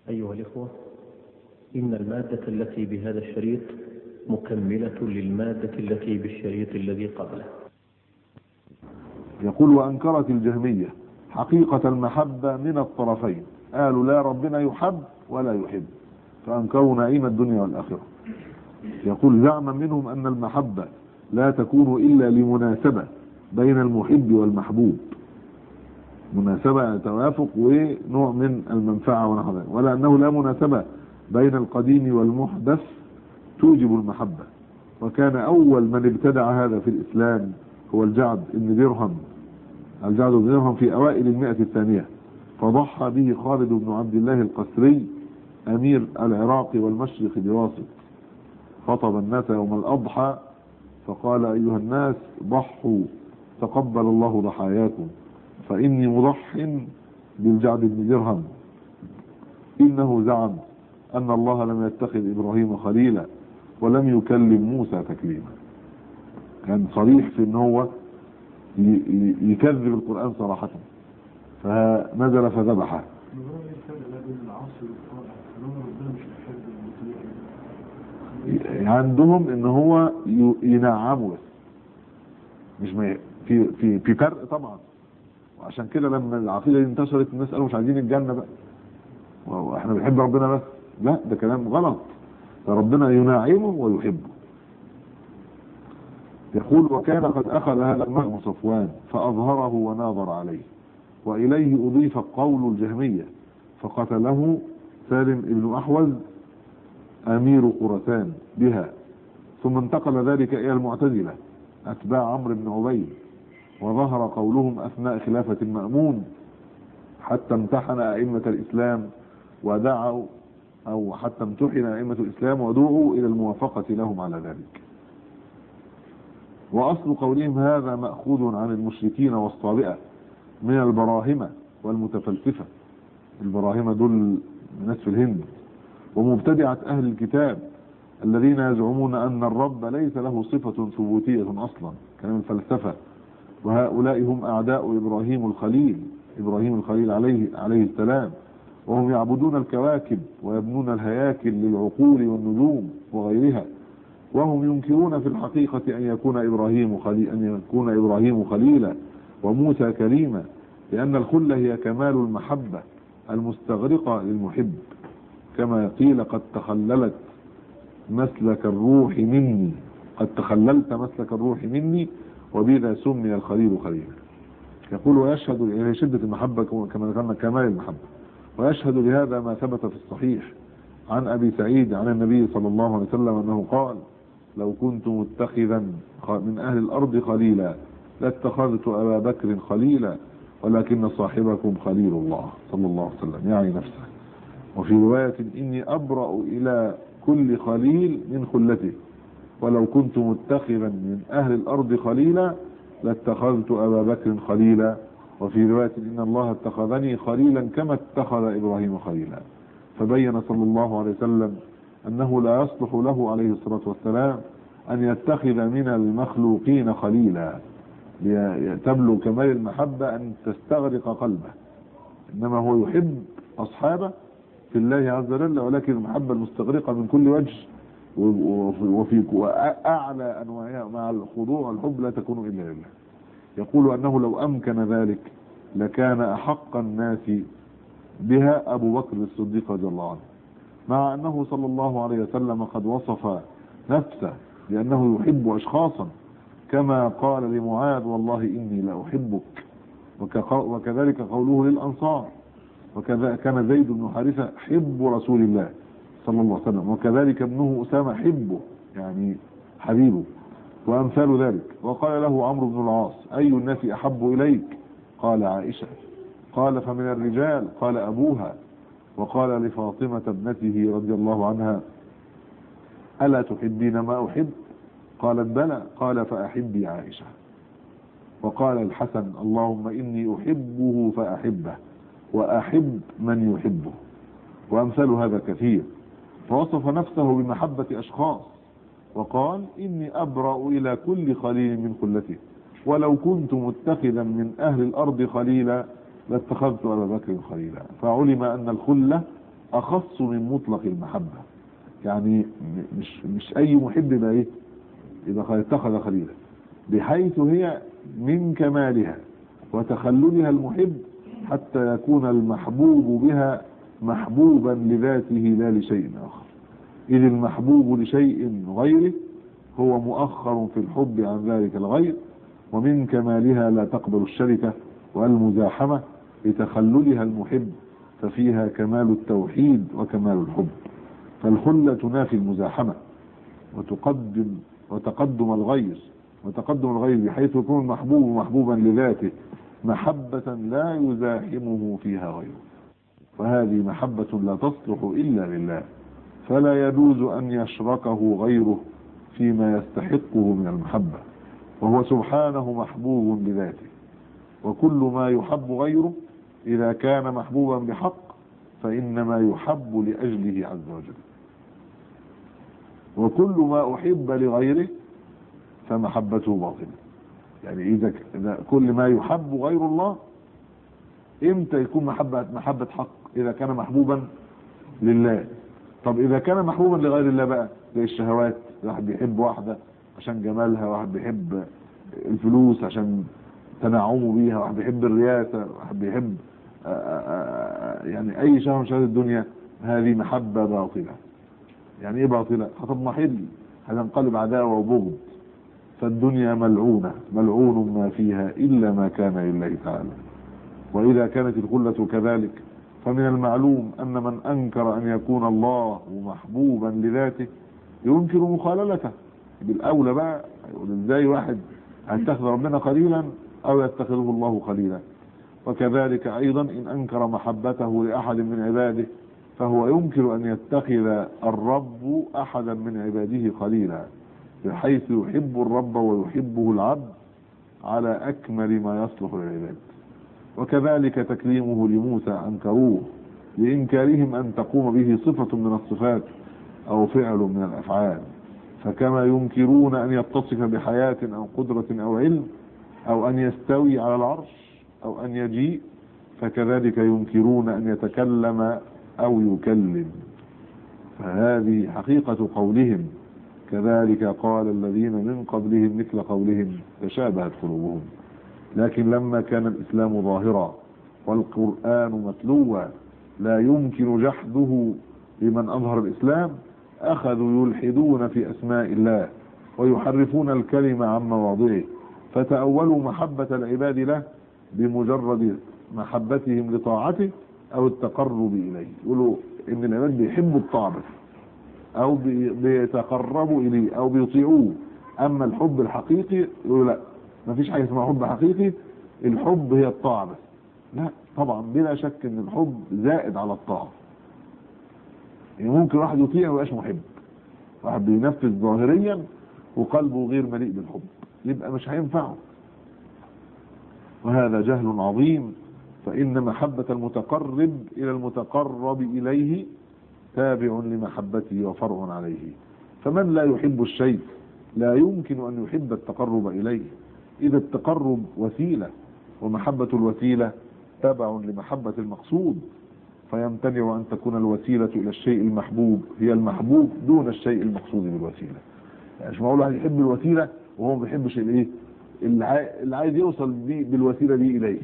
أيها الإخوة إن المادة التي بهذا الشريط مكملة للمادة التي بالشريط الذي قبله يقول وأنكرت الجهمية حقيقة المحبة من الطرفين قالوا لا ربنا يحب ولا يحب فأنكروا نعيم الدنيا والآخرة يقول زعما منهم أن المحبة لا تكون إلا لمناسبة بين المحب والمحبوب مناسبة توافق ونوع من المنفعة ونحو ذلك ولا أنه لا مناسبة بين القديم والمحدث توجب المحبة وكان أول من ابتدع هذا في الإسلام هو الجعد بن درهم الجعد بن درهم في أوائل المئة الثانية فضحى به خالد بن عبد الله القسري أمير العراق والمشرق بواسط خطب الناس يوم الأضحى فقال أيها الناس ضحوا تقبل الله ضحاياكم فإني مضح بالجعد بن درهم إنه زعم أن الله لم يتخذ إبراهيم خليلا ولم يكلم موسى تكليما كان صريح في ان هو يكذب القرآن صراحة فنزل فذبحه عندهم ان هو ينعمه بس مش ما في في في فرق طبعا وعشان كده لما العقيده دي انتشرت الناس قالوا مش عايزين الجنه بقى واحنا بنحب ربنا بس لا ده كلام غلط فربنا يناعمه ويحبه يقول وكان قد أخذ هذا الماء صفوان فأظهره وناظر عليه وإليه أضيف قول الجهمية فقتله سالم بن أحوز أمير قرسان بها ثم انتقل ذلك إلى المعتزلة أتباع عمرو بن عبيد وظهر قولهم أثناء خلافة المأمون حتى امتحن أئمة الإسلام ودعوا أو حتى امتحن أئمة الإسلام ودعوا إلى الموافقة لهم على ذلك وأصل قولهم هذا مأخوذ عن المشركين والصابئة من البراهمة والمتفلسفة البراهمة دول ناس في الهند ومبتدعة أهل الكتاب الذين يزعمون أن الرب ليس له صفة ثبوتية أصلا كلام الفلسفة وهؤلاء هم أعداء إبراهيم الخليل إبراهيم الخليل عليه عليه السلام وهم يعبدون الكواكب ويبنون الهياكل للعقول والنجوم وغيرها وهم ينكرون في الحقيقة أن يكون إبراهيم خليل أن يكون إبراهيم خليلا وموسى كريما لأن الخلة هي كمال المحبة المستغرقة للمحب كما قيل قد تخللت مسلك الروح مني قد تخللت مسلك الروح مني وبذا سمي الخليل خليلا يقول ويشهد إلى شدة المحبة كما ذكرنا كمال المحبة ويشهد لهذا ما ثبت في الصحيح عن أبي سعيد عن النبي صلى الله عليه وسلم أنه قال لو كنت متخذا من أهل الأرض خليلا لاتخذت أبا بكر خليلا ولكن صاحبكم خليل الله صلى الله عليه وسلم يعني نفسه وفي رواية إني أبرأ إلى كل خليل من خلته ولو كنت متخذا من أهل الأرض خليلا لاتخذت أبا بكر خليلا وفي رواية إن الله اتخذني خليلا كما اتخذ إبراهيم خليلا فبين صلى الله عليه وسلم أنه لا يصلح له عليه الصلاة والسلام أن يتخذ من المخلوقين خليلا تبلغ كمال المحبة أن تستغرق قلبه إنما هو يحب أصحابه في الله عز وجل ولكن المحبة المستغرقة من كل وجه وفي أعلى أنواعها مع الخضوع والحب لا تكون إلا لله يقول أنه لو أمكن ذلك لكان أحق الناس بها أبو بكر الصديق رضي الله عنه مع أنه صلى الله عليه وسلم قد وصف نفسه بأنه يحب أشخاصا كما قال لمعاذ والله إني لأحبك وكذلك قوله للأنصار وكذا كان زيد بن حارثة حب رسول الله صلى الله عليه وسلم وكذلك ابنه أسامة حبه يعني حبيبه وأمثال ذلك وقال له عمرو بن العاص أي الناس أحب إليك قال عائشة قال فمن الرجال قال أبوها وقال لفاطمة ابنته رضي الله عنها ألا تحبين ما أحب قالت بلى قال فأحبي عائشة وقال الحسن اللهم إني أحبه فأحبه وأحب من يحبه وأمثال هذا كثير فوصف نفسه بمحبة أشخاص وقال إني أبرأ إلى كل خليل من خلته ولو كنت متخذا من أهل الأرض خليلا لاتخذت أبا بكر خليلا فعلم أن الخلة أخص من مطلق المحبة يعني م- مش مش أي محب يبقى إيه يبقى قد اتخذ خليلا بحيث هي من كمالها وتخللها المحب حتى يكون المحبوب بها محبوبا لذاته لا لشيء آخر إذ المحبوب لشيء غيره هو مؤخر في الحب عن ذلك الغير ومن كمالها لا تقبل الشركة والمزاحمة لتخللها المحب ففيها كمال التوحيد وكمال الحب فالخلة تنافي المزاحمة وتقدم وتقدم الغير وتقدم الغير بحيث يكون المحبوب محبوبا لذاته محبة لا يزاحمه فيها غيره وهذه محبة لا تصلح إلا لله فلا يجوز أن يشركه غيره فيما يستحقه من المحبة وهو سبحانه محبوب بذاته وكل ما يحب غيره إذا كان محبوبا بحق فإنما يحب لأجله عز وجل وكل ما أحب لغيره فمحبته باطلة يعني إذا إذا كل ما يحب غير الله إمتى يكون محبة محبة حق إذا كان محبوبا لله طب إذا كان محبوبا لغير الله بقى زي الشهوات واحد بيحب واحدة عشان جمالها واحد بيحب الفلوس عشان تنعمه بيها واحد بيحب الرياسة واحد بيحب آآ آآ يعني أي شهوة من شهوات الدنيا هذه محبة باطلة يعني إيه باطلة هتضمحل هتنقلب عداوة وبغض فالدنيا ملعونة ملعون ما فيها إلا ما كان لله تعالى وإذا كانت الخلة كذلك فمن المعلوم أن من أنكر أن يكون الله محبوبا لذاته ينكر مخاللته بالأولى بقى يقول ازاي واحد هيتخذ ربنا قليلا أو يتخذه الله قليلا وكذلك أيضا إن أنكر محبته لأحد من عباده فهو ينكر أن يتخذ الرب أحدا من عباده قليلا بحيث يحب الرب ويحبه العبد على أكمل ما يصلح للعباد وكذلك تكليمه لموسى أنكروه لإنكارهم أن تقوم به صفة من الصفات أو فعل من الأفعال فكما ينكرون أن يتصف بحياة أو قدرة أو علم أو أن يستوي على العرش أو أن يجيء فكذلك ينكرون أن يتكلم أو يكلم فهذه حقيقة قولهم كذلك قال الذين من قبلهم مثل قولهم تشابهت قلوبهم لكن لما كان الإسلام ظاهرا والقرآن متلوا لا يمكن جحده لمن أظهر الإسلام أخذوا يلحدون في أسماء الله ويحرفون الكلمة عن مواضعه فتأولوا محبة العباد له بمجرد محبتهم لطاعته أو التقرب إليه يقولوا إن العباد بيحبوا الطاعة بس أو بي- بيتقربوا إليه أو بيطيعوه أما الحب الحقيقي يقولوا لا مفيش حاجة اسمها حب حقيقي الحب هي الطاعة بس لا طبعا بلا شك ان الحب زائد على الطاعة يعني ممكن واحد يطيع ويبقاش محب واحد بينفذ ظاهريا وقلبه غير مليء بالحب يبقى مش هينفعه وهذا جهل عظيم فإن محبة المتقرب إلى المتقرب إليه تابع لمحبته وفرع عليه فمن لا يحب الشيء لا يمكن أن يحب التقرب إليه إذا التقرب وسيلة ومحبة الوسيلة تبع لمحبة المقصود فيمتنع أن تكون الوسيلة إلى الشيء المحبوب هي المحبوب دون الشيء المقصود بالوسيلة يعني مش معقول واحد يحب الوسيلة وهو ما بيحبش الايه اللي عاي- اللي عايز يوصل بيه بالوسيلة دي إليه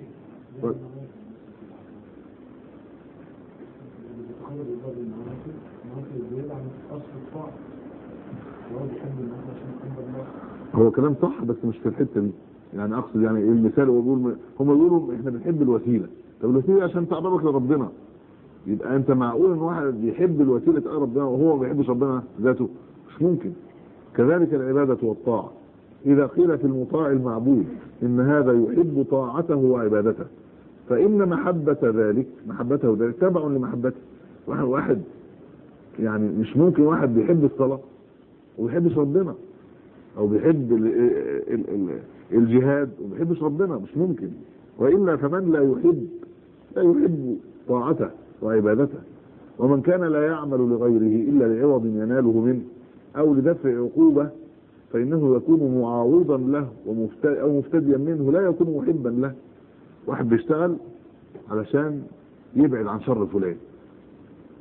بيتقرب الباب المنافق المنافق بعيد عن اصل الطاعه وهو بيحب الله عشان يحب الله هو كلام صح بس مش في الحته دي يعني اقصد يعني إيه المثال هو بيقول هم بيقولوا احنا بنحب الوسيله طب الوسيله عشان تقربك لربنا يبقى انت معقول ان واحد يحب الوسيله تقرب ربنا وهو ما بيحبش ربنا ذاته مش ممكن كذلك العباده والطاعه اذا قيل في المطاع المعبود ان هذا يحب طاعته وعبادته فان محبه ذلك محبته ذلك تبع لمحبته واحد واحد يعني مش ممكن واحد بيحب الصلاه وما بيحبش ربنا او بيحب ال ال ال الجهاد وما بيحبش ربنا مش ممكن والا فمن لا يحب لا يحب طاعته وعبادته ومن كان لا يعمل لغيره الا لعوض يناله منه او لدفع عقوبه فانه يكون معاوضا له ومفت- او مفتديا منه لا يكون محبا له واحد بيشتغل علشان يبعد عن شر فلان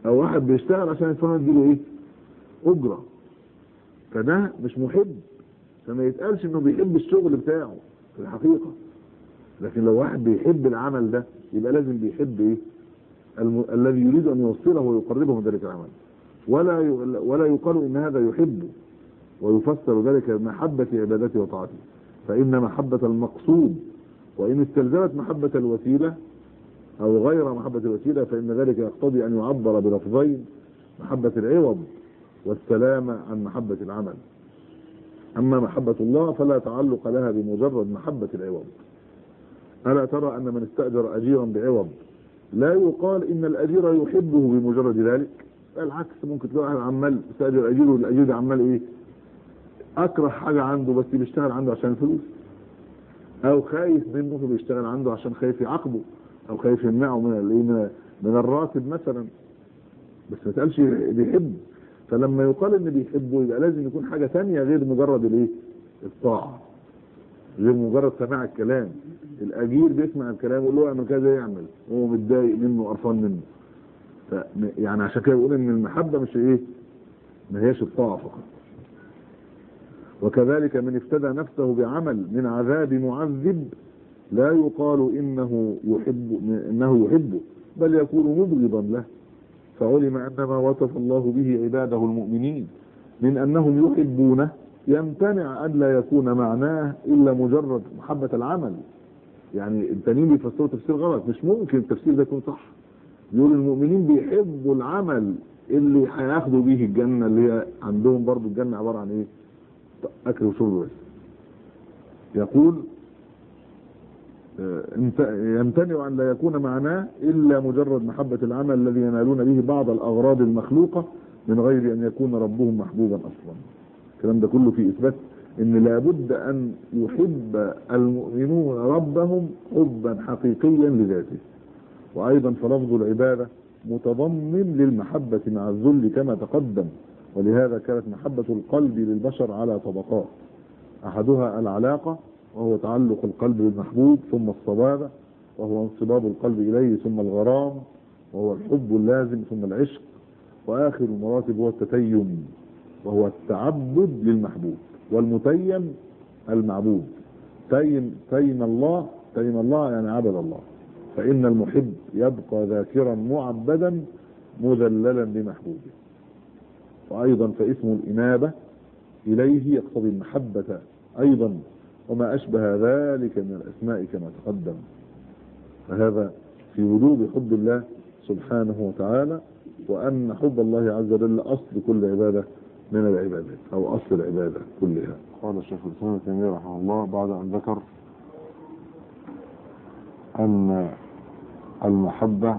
او واحد بيشتغل عشان الفلان يديله ايه اجره فده مش محب فما يتقالش انه بيحب الشغل بتاعه في الحقيقه لكن لو واحد بيحب العمل ده يبقى لازم بيحب ايه الم... الذي يريد ان يوصله ويقربه من ذلك العمل ولا ي... ولا يقال ان هذا يحب ويفسر ذلك بمحبه عبادته وطاعته فان محبه المقصود وان استلزمت محبه الوسيله او غير محبه الوسيله فان ذلك يقتضي ان يعبر بلفظين محبه العوض والسلامه عن محبه العمل اما محبه الله فلا تعلق لها بمجرد محبه العوض ألا ترى أن من استأجر أجيرا بعوض لا يقال إن الأجير يحبه بمجرد ذلك العكس ممكن تلاقي واحد عمال استأجر أجير والأجير ده عمال إيه أكره حاجة عنده بس بيشتغل عنده عشان الفلوس أو خايف منه فبيشتغل عنده عشان خايف يعاقبه أو خايف يمنعه من الإيه من, من الراتب مثلا بس ما تقالش بيحب فلما يقال إن بيحبه يبقى لازم يكون حاجة ثانية غير مجرد الإيه الطاعة غير مجرد سماع الكلام الاجير بيسمع الكلام يقول له اعمل كذا يعمل هو متضايق منه قرفان منه ف يعني عشان كده يقول ان المحبه مش ايه ما هيش الطاعه فقط وكذلك من افتدى نفسه بعمل من عذاب معذب لا يقال انه يحب انه يحبه بل يكون مبغضا له فعلم ان ما وصف الله به عباده المؤمنين من انهم يحبونه يمتنع ان لا يكون معناه الا مجرد محبه العمل يعني التانيين بيفسروا تفسير غلط مش ممكن التفسير ده يكون صح يقول المؤمنين بيحبوا العمل اللي هياخدوا بيه الجنه اللي هي عندهم برضو الجنه عباره عن ايه اكل وشرب بس يقول يمتنع ان لا يكون معناه الا مجرد محبه العمل الذي ينالون به بعض الاغراض المخلوقه من غير ان يكون ربهم محبوبا اصلا الكلام ده كله في اثبات ان لابد ان يحب المؤمنون ربهم حبا حقيقيا لذاته وايضا فلفظ العباده متضمن للمحبه مع الذل كما تقدم ولهذا كانت محبه القلب للبشر على طبقات احدها العلاقه وهو تعلق القلب بالمحبوب ثم الصبابه وهو انصباب القلب اليه ثم الغرام وهو الحب اللازم ثم العشق واخر المراتب هو التتيم وهو التعبد للمحبوب والمتيم المعبود تيم تيم الله تيم الله يعني عبد الله فإن المحب يبقى ذاكرا معبدا مذللا لمحبوبه وأيضا فاسم الإنابة إليه يقتضي المحبة أيضا وما أشبه ذلك من الأسماء كما تقدم فهذا في وجوب حب الله سبحانه وتعالى وأن حب الله عز وجل أصل كل عبادة من العبادات أو أصل العبادة كلها قال الشيخ الإسلام ابن تيمية رحمه الله بعد أن ذكر أن المحبة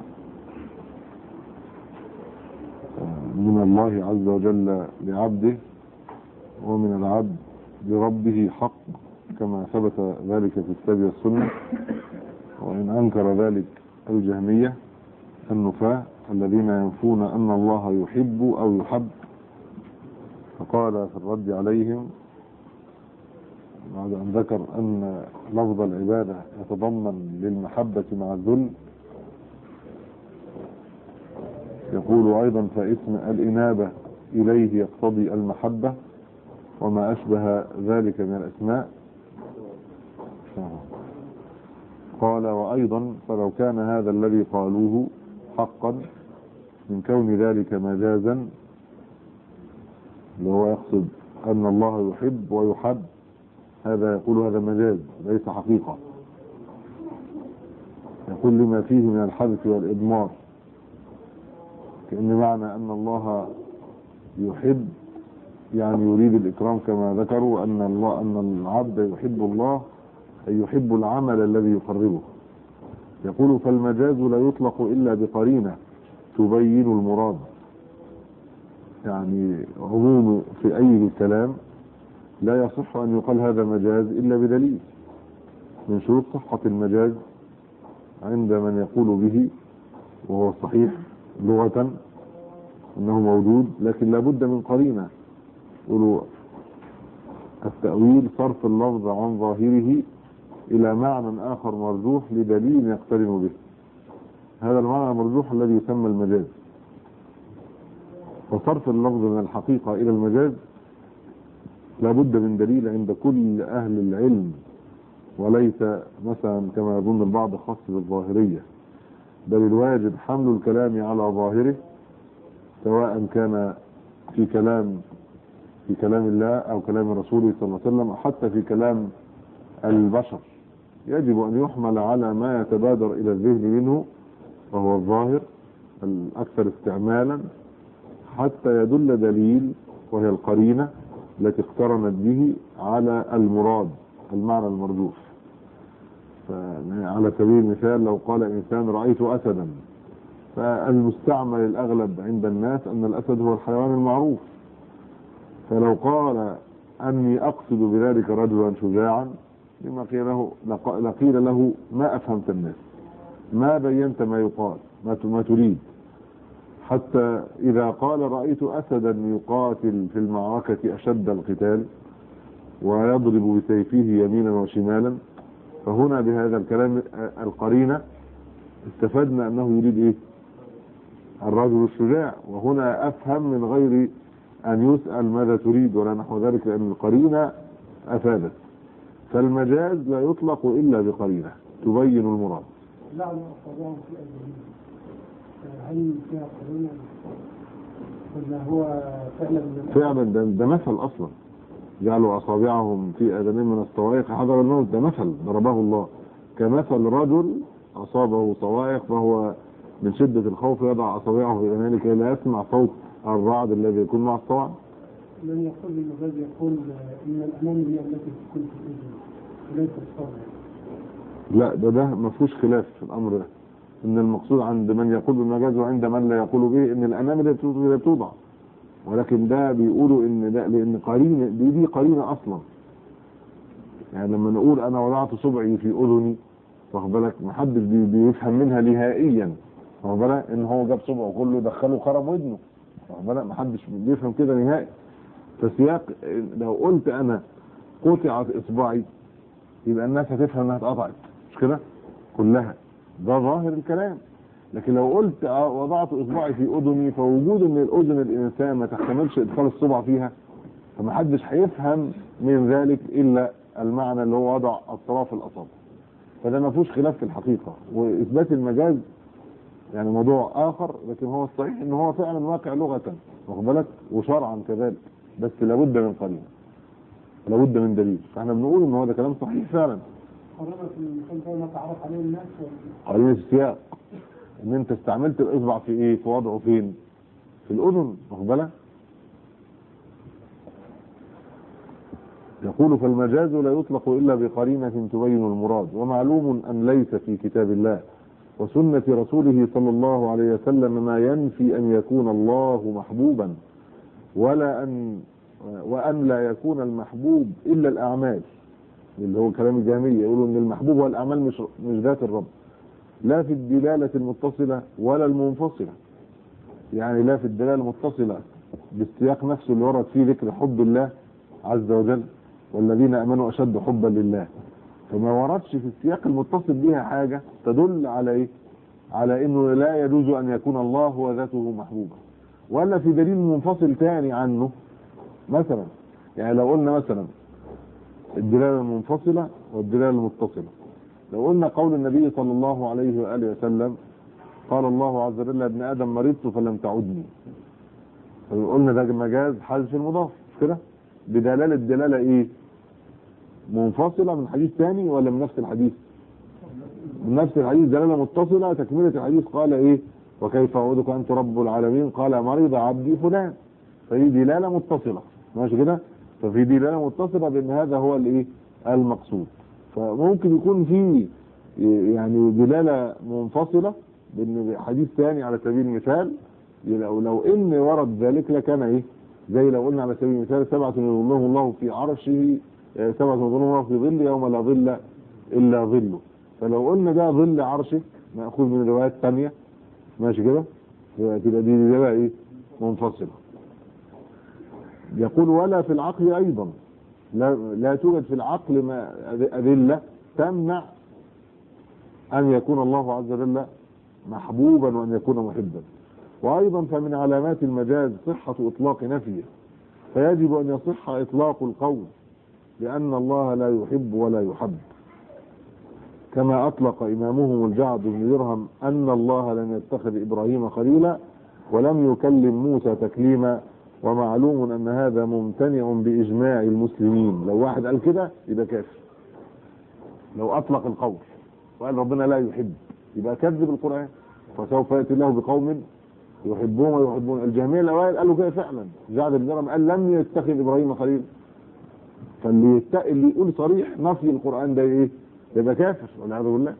من الله عز وجل لعبده ومن العبد لربه حق كما ثبت ذلك في الكتاب والسنة وإن أنكر ذلك الجهمية النفاة الذين ينفون أن الله يحب أو يحب فقال في الرد عليهم بعد أن ذكر أن لفظ العبادة يتضمن للمحبة مع الذل يقول أيضا فاسم الإنابة إليه يقتضي المحبة وما أشبه ذلك من الأسماء قال وأيضا فلو كان هذا الذي قالوه حقا من كون ذلك مجازا اللي هو يقصد أن الله يحب ويحب هذا يقول هذا مجاز ليس حقيقة يقول لما فيه من الحدث والإضمار كأن معنى أن الله يحب يعني يريد الإكرام كما ذكروا أن الله أن العبد يحب الله أي يحب العمل الذي يقربه يقول فالمجاز لا يطلق إلا بقرينة تبين المراد يعني عموم في أي كلام لا يصح أن يقال هذا مجاز إلا بدليل من شروط صحة المجاز عند من يقول به وهو صحيح لغة أنه موجود لكن لابد من قرينة يقولوا التأويل صرف اللفظ عن ظاهره إلى معنى آخر مرجوح لدليل يقترن به هذا المعنى المرجوح الذي يسمى المجاز فصرف اللفظ من الحقيقة إلى المجاز لابد من دليل عند كل أهل العلم وليس مثلا كما يظن البعض خاص بالظاهرية بل الواجب حمل الكلام على ظاهره سواء كان في كلام في كلام الله أو كلام رسوله صلى الله عليه وسلم أو حتى في كلام البشر يجب أن يحمل على ما يتبادر إلى الذهن منه وهو الظاهر الأكثر استعمالا حتى يدل دليل وهي القرينة التي اقترنت به على المراد المعنى المرجوح على سبيل المثال لو قال إنسان رأيت أسدا فالمستعمل الأغلب عند الناس أن الأسد هو الحيوان المعروف فلو قال أني أقصد بذلك رجلا شجاعا لما قيل له لقيل له ما أفهمت الناس ما بينت ما يقال ما ما تريد حتى إذا قال رأيت أسدا يقاتل في المعركة أشد القتال ويضرب بسيفه يمينا وشمالا فهنا بهذا الكلام القرينة استفدنا أنه يريد إيه الرجل الشجاع وهنا أفهم من غير أن يسأل ماذا تريد ولا نحو ذلك لأن القرينة أفادت فالمجاز لا يطلق إلا بقرينة تبين المراد لعن أصابعهم في أيديهم هل فيها قرينة ولا هو فعلا من فعلا ده, ده مثل أصلا جعلوا أصابعهم في آذانهم من الصواعق حضر الموت ده مثل ضربه الله كمثل رجل أصابه صواعق فهو من شدة الخوف يضع أصابعه في آذانه كي لا يسمع صوت الرعد الذي يكون مع الصواعق من يقول المجاز يقول إن الأمام هي التي تكون في الأذن وليس الصوت لا ده ده ما فيهوش خلاف في الأمر ده إن المقصود عند من يقول بالمجاز وعند من لا يقول به إن الأمام اللي توضع ولكن ده بيقولوا ان ده لان قرينه دي دي قرينه اصلا يعني لما نقول انا وضعت صبعي في اذني واخد بالك محدش بي- بيفهم منها نهائيا واخد بالك ان هو جاب صبعه كله دخله خرم ودنه واخد بالك محدش بيفهم كده نهائي فسياق لو قلت انا قطعت اصبعي يبقى الناس هتفهم انها اتقطعت مش كده كلها ده ظاهر الكلام لكن لو قلت آه وضعت اصبعي في اذني فوجود ان الاذن الانسان ما تحتملش ادخال الصبع فيها فمحدش هيفهم من ذلك الا المعنى اللي هو وضع اطراف الاصابع فده ما فيهوش خلاف في الحقيقه واثبات المجاز يعني موضوع اخر لكن هو الصحيح ان هو فعلا واقع لغه واخد بالك وشرعا كذلك بس لابد من قرينه لابد من دليل فاحنا بنقول ان هو ده كلام صحيح فعلا قرينة في المكان ده ما تعرف عليه الناس ولا قرينه السياق ان انت استعملت الاصبع في ايه في وضعه فين في الاذن واخد بالك يقول فالمجاز لا يطلق الا بقرينه تبين المراد ومعلوم ان ليس في كتاب الله وسنه رسوله صلى الله عليه وسلم ما ينفي ان يكون الله محبوبا ولا ان وان لا يكون المحبوب الا الاعمال اللي هو كلام الجهميه يقولوا ان المحبوب هو الاعمال مش مش ذات الرب لا في الدلالة المتصلة ولا المنفصلة يعني لا في الدلالة المتصلة بالسياق نفسه اللي ورد فيه ذكر حب الله عز وجل والذين امنوا اشد حبا لله فما وردش في السياق المتصل بها حاجة تدل على ايه على انه لا يجوز ان يكون الله هو ذاته محبوبا ولا في دليل منفصل تاني عنه مثلا يعني لو قلنا مثلا الدلالة المنفصلة والدلالة المتصلة لو قلنا قول النبي صلى الله عليه وآله وسلم قال الله عز وجل يا ابن آدم مرضت فلم تعدني قلنا ده مجاز حذف المضاف مش كده بدلالة دلالة ايه منفصلة من حديث ثاني ولا من نفس الحديث من نفس الحديث دلالة متصلة تكملة الحديث قال ايه وكيف أعودك أنت رب العالمين قال مريض عبدي فلان فهي دلالة متصلة ماشي كده ففي دلالة متصلة بأن هذا هو الايه المقصود فممكن يكون في يعني دلالة منفصلة بان حديث ثاني على سبيل المثال لو لو ان ورد ذلك لكان ايه زي لو قلنا على سبيل المثال سبعة يظلهم الله في عرشه آه، سبعة يظلهم الله في ظل يوم لا ظل الا ظله فلو قلنا ده ظل عرشه مأخوذ من روايات ثانية ماشي كده يبقى كده دي دلالة ايه منفصلة يقول ولا في العقل ايضا لا, لا توجد في العقل ما أدلة تمنع أن يكون الله عز وجل محبوبا وأن يكون محبا وأيضا فمن علامات المجاز صحة إطلاق نفيه فيجب أن يصح إطلاق القول لأن الله لا يحب ولا يحب كما أطلق إمامهم الجعد بن درهم أن الله لم يتخذ إبراهيم خليلا ولم يكلم موسى تكليما ومعلوم أن هذا ممتنع بإجماع المسلمين لو واحد قال كده يبقى كافر لو أطلق القول وقال ربنا لا يحب يبقى كذب القرآن فسوف يأتي الله بقوم يحبون ويحبون الجهمية الأوائل قالوا كده فعلا جعد بن درهم قال لم يتخذ إبراهيم خليلا فاللي يت... اللي يقول صريح نفي القرآن ده ايه يبقى كافر والعياذ بالله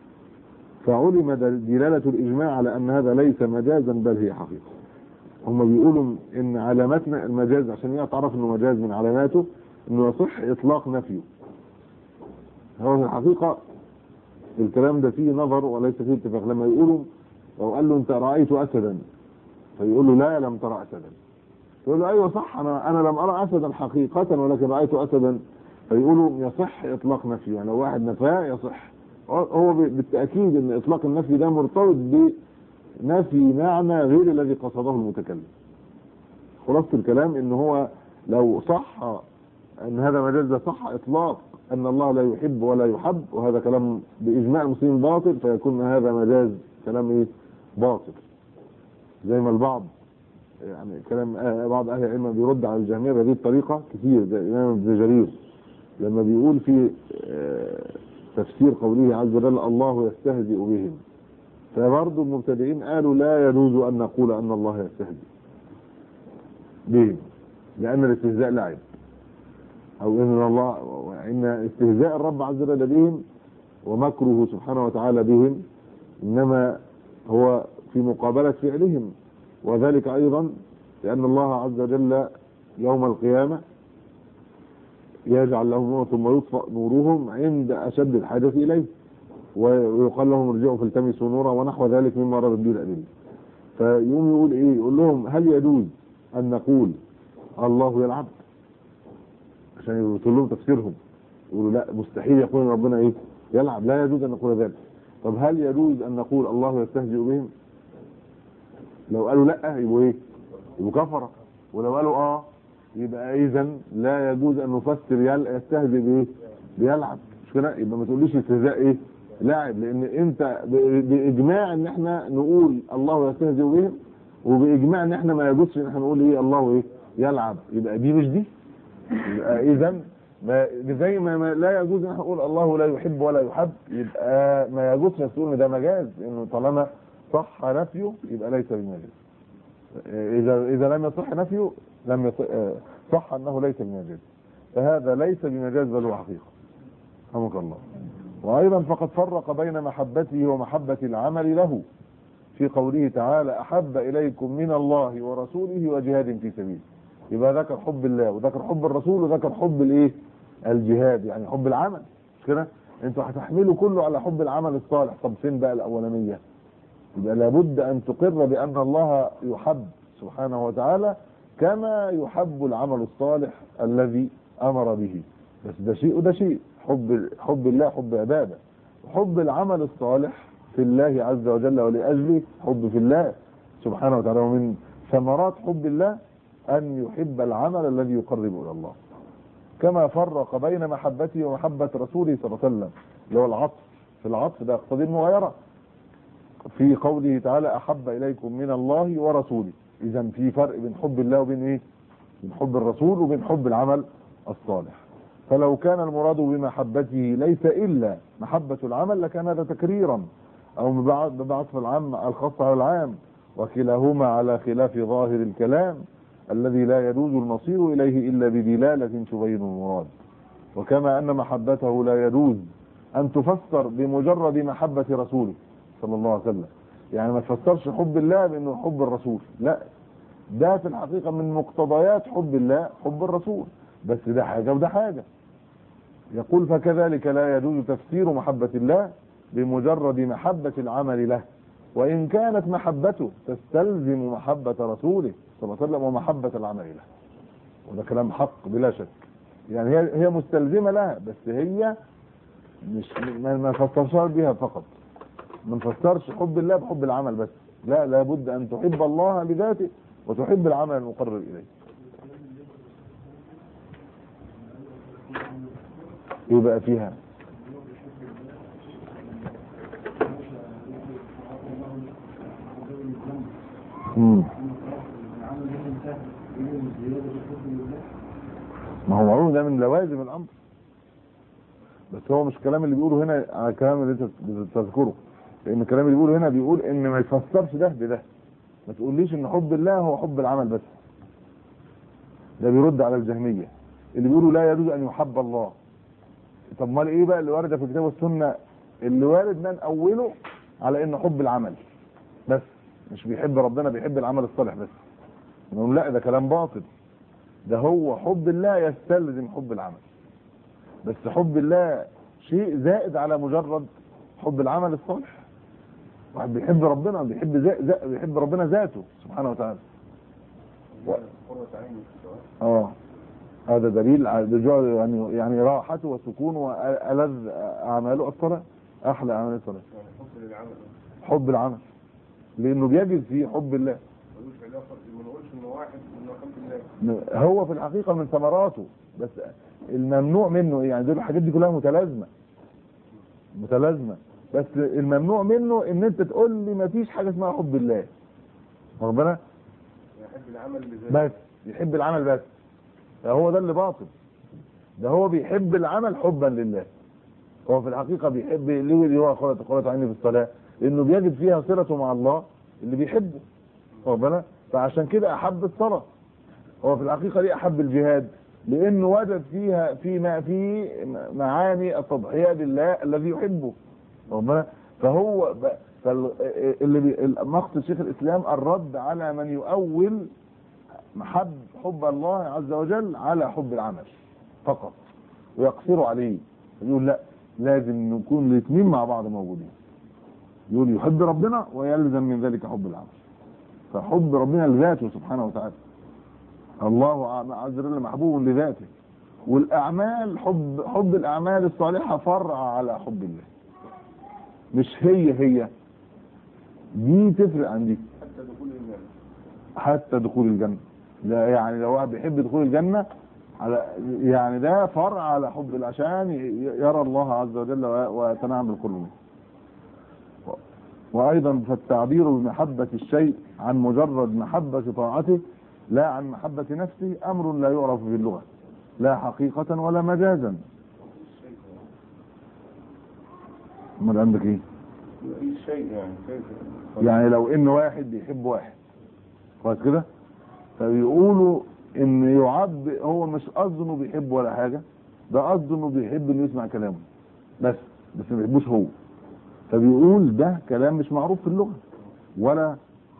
فعلم دل- دلالة الإجماع على أن هذا ليس مجازا بل هي حقيقة هم بيقولوا إن علاماتنا المجاز عشان يعرف إنه مجاز من علاماته إنه يصح إطلاق نفيه هو في الحقيقة الكلام ده فيه نظر وليس فيه اتفاق لما يقولوا لو قال له أنت رأيت أسدا فيقول له لا لم ترى أسدا يقول له أيوة صح أنا أنا لم أرى أسدا حقيقة ولكن رأيت أسدا فيقولوا يصح إطلاق نفيه يعني لو واحد نفاه يصح هو بالتأكيد أن إطلاق النفي ده مرتبط بنفي معنى غير الذي قصده المتكلم خلاصة الكلام ان هو لو صح ان هذا مجاز ده صح اطلاق ان الله لا يحب ولا يحب وهذا كلام باجماع المسلمين باطل فيكون هذا مجاز كلام ايه باطل زي ما البعض يعني كلام آه بعض اهل العلم بيرد على الجهميه بهذه الطريقه كتير زي الامام ابن جرير لما بيقول في آه تفسير قوله عز وجل الله يستهزئ بهم فبرضه المبتدئين قالوا لا يجوز ان نقول ان الله يستهزئ بهم لان الاستهزاء لعب او ان الله ان استهزاء الرب عز وجل بهم ومكره سبحانه وتعالى بهم انما هو في مقابله فعلهم وذلك ايضا لان الله عز وجل يوم القيامه يجعل لهم نور ثم يطفأ نورهم عند اشد الحاجه اليه ويقال لهم ارجعوا فالتمسوا نورا ونحو ذلك مما رد به الادله فيقوم يقول ايه يقول لهم هل يجوز ان نقول الله يلعب عشان يقول لهم تفسيرهم يقولوا لا مستحيل يقول ربنا ايه يلعب لا يجوز ان نقول ذلك طب هل يجوز ان نقول الله يستهزئ بهم لو قالوا لا يبقوا ايه يبقوا كفره ولو قالوا اه يبقى اذا لا يجوز ان نفسر يل- يستهزئ بايه بيلعب مش كده يبقى ما تقوليش استهزاء ايه لاعب لان انت ب- باجماع ان احنا نقول الله يستهزئ بهم وباجماع ان احنا ما يجوزش ان احنا نقول ايه الله ايه يلعب يبقى دي مش دي يبقى اذا ما زي ما, ما لا يجوز ان احنا نقول الله لا يحب ولا يحب يبقى ما يجوزش ان تقول ان ده مجاز انه طالما صح نفيه يبقى ليس بمجاز اذا اذا لم يصح نفيه لم يصح صح انه ليس بمجاز فهذا ليس بمجاز بل هو حقيقه رحمك الله وايضا فقد فرق بين محبته ومحبه العمل له في قوله تعالى احب اليكم من الله ورسوله وجهاد في سبيله يبقى ذكر حب الله وذكر حب الرسول وذكر حب الايه الجهاد يعني حب العمل مش كده انتوا هتحملوا كله على حب العمل الصالح طب فين بقى الاولانيه يبقى لابد ان تقر بان الله يحب سبحانه وتعالى كما يحب العمل الصالح الذي امر به بس ده شيء وده شيء حب حب الله حب عباده وحب العمل الصالح في الله عز وجل ولاجله حب في الله سبحانه وتعالى ومن ثمرات حب الله ان يحب العمل الذي يقرب الى الله كما فرق بين محبته ومحبه رسوله صلى الله عليه وسلم اللي هو العطف في العطف ده يقتضي المغايره في قوله تعالى احب اليكم من الله ورسوله اذا في فرق بين حب الله وبين ايه بين حب الرسول وبين حب العمل الصالح فلو كان المراد بمحبته ليس الا محبه العمل لكان هذا تكريرا او بعطف العام الخاص على العام وكلاهما على خلاف ظاهر الكلام الذي لا يجوز المصير اليه الا بدلاله تبين المراد وكما ان محبته لا يجوز ان تفسر بمجرد محبه رسوله صلى الله عليه وسلم يعني ما تفسرش حب الله بانه حب الرسول لا ده في الحقيقه من مقتضيات حب الله حب الرسول بس ده حاجه وده حاجه يقول فكذلك لا يجوز تفسير محبه الله بمجرد محبه العمل له وان كانت محبته تستلزم محبه رسوله صلى الله عليه وسلم ومحبه العمل له وده كلام حق بلا شك يعني هي هي مستلزمه لها بس هي مش ما ما نفسرش بها فقط ما نفسرش حب الله بحب العمل بس لا لابد ان تحب الله بذاته وتحب العمل المقرب اليه ايه بقى فيها مم. ما هو معروف ده من لوازم الامر بس هو مش الكلام اللي بيقوله هنا على الكلام اللي انت بتذكره لان الكلام اللي بيقوله هنا بيقول ان ما يفسرش ده بده ما تقوليش ان حب الله هو حب العمل بس ده بيرد على الجهميه اللي بيقولوا لا يجوز ان يحب الله طب امال ايه بقى اللي وارد في الكتاب والسنه اللي وارد ده نأوله على انه حب العمل بس مش بيحب ربنا بيحب العمل الصالح بس نقول لا ده كلام باطل ده هو حب الله يستلزم حب العمل بس حب الله شيء زائد على مجرد حب العمل الصالح واحد بيحب ربنا بيحب زا... زا... بيحب ربنا ذاته سبحانه وتعالى و... اه هذا دليل على رجوع يعني يعني راحته وسكونه والذ اعماله الصلاه احلى اعمال الصلاه حب للعمل حب العمل لانه بيجد فيه حب الله ملوش علاقه ما نقولش انه واحد انه حب الله هو في الحقيقه من ثمراته بس الممنوع منه ايه يعني دول الحاجات دي كلها متلازمه متلازمه بس الممنوع منه ان انت تقول لي ما فيش حاجه اسمها حب الله ربنا يحب العمل بذاته بس يحب العمل بس هو ده اللي باطل ده هو بيحب العمل حبا لله هو في الحقيقه بيحب ليه اللي هو قرة قرة عيني في الصلاه لانه بيجد فيها صلته مع الله اللي بيحبه ربنا فعشان كده احب الصلاه هو في الحقيقه ليه احب الجهاد لانه وجد فيها في ما في معاني التضحيه لله الذي يحبه ربنا فهو ب- فال- اللي بي- مقصد شيخ الاسلام الرد على من يؤول محب حب الله عز وجل على حب العمل فقط ويقصر عليه يقول لا لازم نكون الاثنين مع بعض موجودين يقول يحب ربنا ويلزم من ذلك حب العمل فحب ربنا لذاته سبحانه وتعالى الله عز وجل محبوب لذاته والاعمال حب حب الاعمال الصالحه فرع على حب الله مش هي هي دي تفرق عن دي حتى دخول الجنه حتى دخول الجنه لا يعني لو واحد بيحب دخول الجنه على يعني ده فرع على حب الله عشان ي- يرى الله عز وجل وي- ويتنعم بالقرب منه و- وايضا فالتعبير بمحبه الشيء عن مجرد محبه طاعته لا عن محبه نفسه امر لا يعرف في اللغه لا حقيقه ولا مجازا امال عندك ايه اي شيء يعني كيف يعني لو ان واحد بيحب واحد كويس كده فبيقولوا ان يعب هو مش قصده انه بيحب ولا حاجه ده قصده انه بيحب انه يسمع كلامه بس بس ما بيحبوش هو فبيقول ده كلام مش معروف في اللغه ولا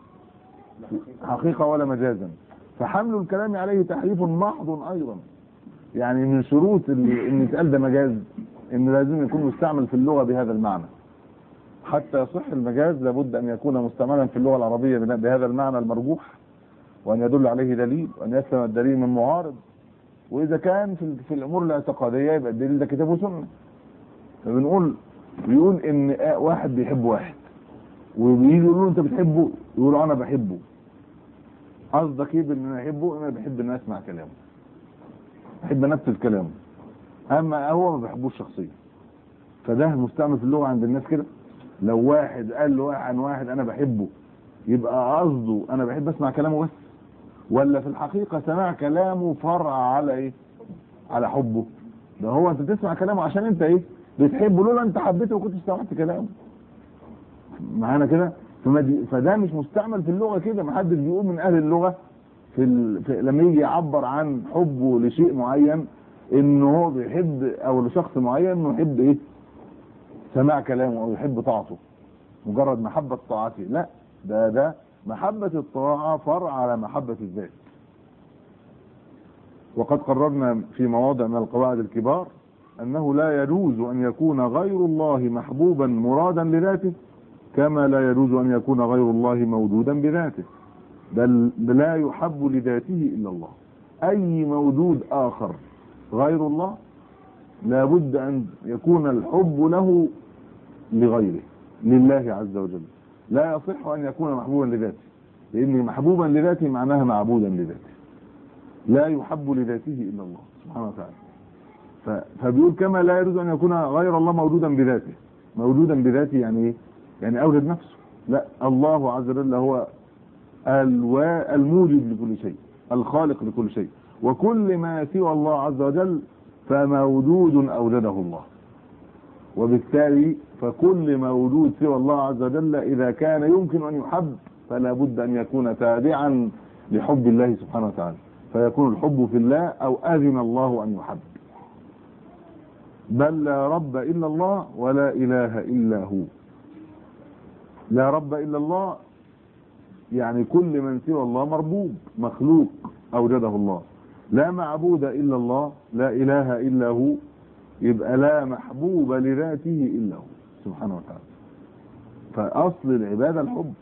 حقيقه ولا مجازا فحمل الكلام عليه تحريف محض ايضا يعني من شروط اللي ان يتقال ده مجاز ان لازم يكون مستعمل في اللغه بهذا المعنى حتى يصح المجاز لابد ان يكون مستعملا في اللغه العربيه بن- بهذا المعنى المرجوح وان يدل عليه دليل وان يسلم الدليل من معارض واذا كان في, في الامور الاعتقاديه يبقى الدليل ده كتاب وسنه فبنقول بيقول ان آه واحد بيحب واحد وبيجي يقولوا له انت بتحبه يقولوا انا بحبه قصدك ايه بان انا احبه انا بحب ان أنا اسمع كلامه بحب انفذ كلامه اما هو ما بيحبوش شخصيا فده مستعمل في اللغه عند الناس كده لو واحد قال له عن واحد انا بحبه يبقى قصده انا بحب اسمع كلامه بس ولا في الحقيقه سماع كلامه فرع على ايه على حبه ده هو انت بتسمع كلامه عشان انت ايه بتحبه لولا انت حبيته وكنت سمعت كلامه معانا كده فما دي- فده مش مستعمل في اللغه كده ما حدش بيقول من اهل اللغه في, ال... في لما يجي يعبر عن حبه لشيء معين انه هو بيحب او لشخص معين انه يحب ايه سماع كلامه او يحب طاعته مجرد محبه طاعته لا ده ده محبه الطاعه فرع على محبه الذات وقد قررنا في مواضع من القواعد الكبار انه لا يجوز ان يكون غير الله محبوبا مرادا لذاته كما لا يجوز ان يكون غير الله موجودا بذاته بل لا يحب لذاته الا الله اي موجود اخر غير الله لابد ان يكون الحب له لغيره لله عز وجل لا يصح ان يكون محبوبا لذاته لان محبوبا لذاته معناها معبودا لذاته لا يحب لذاته الا الله سبحانه وتعالى ف- فبيقول كما لا يجوز ان يكون غير الله موجودا بذاته موجودا بذاته يعني ايه يعني اوجد نفسه لا الله عز وجل هو الوا- الموجد لكل شيء الخالق لكل شيء وكل ما سوى الله عز وجل فموجود اوجده الله وبالتالي فكل موجود سوى الله عز وجل اذا كان يمكن ان يحب فلا بد ان يكون تابعا لحب الله سبحانه وتعالى فيكون الحب في الله او اذن الله ان يحب بل لا رب الا الله ولا اله الا هو لا رب الا الله يعني كل من سوى الله مربوب مخلوق اوجده الله لا معبود الا الله لا اله الا هو يبقى لا محبوب لذاته الا هو سبحانه وتعالى فاصل العباده الحب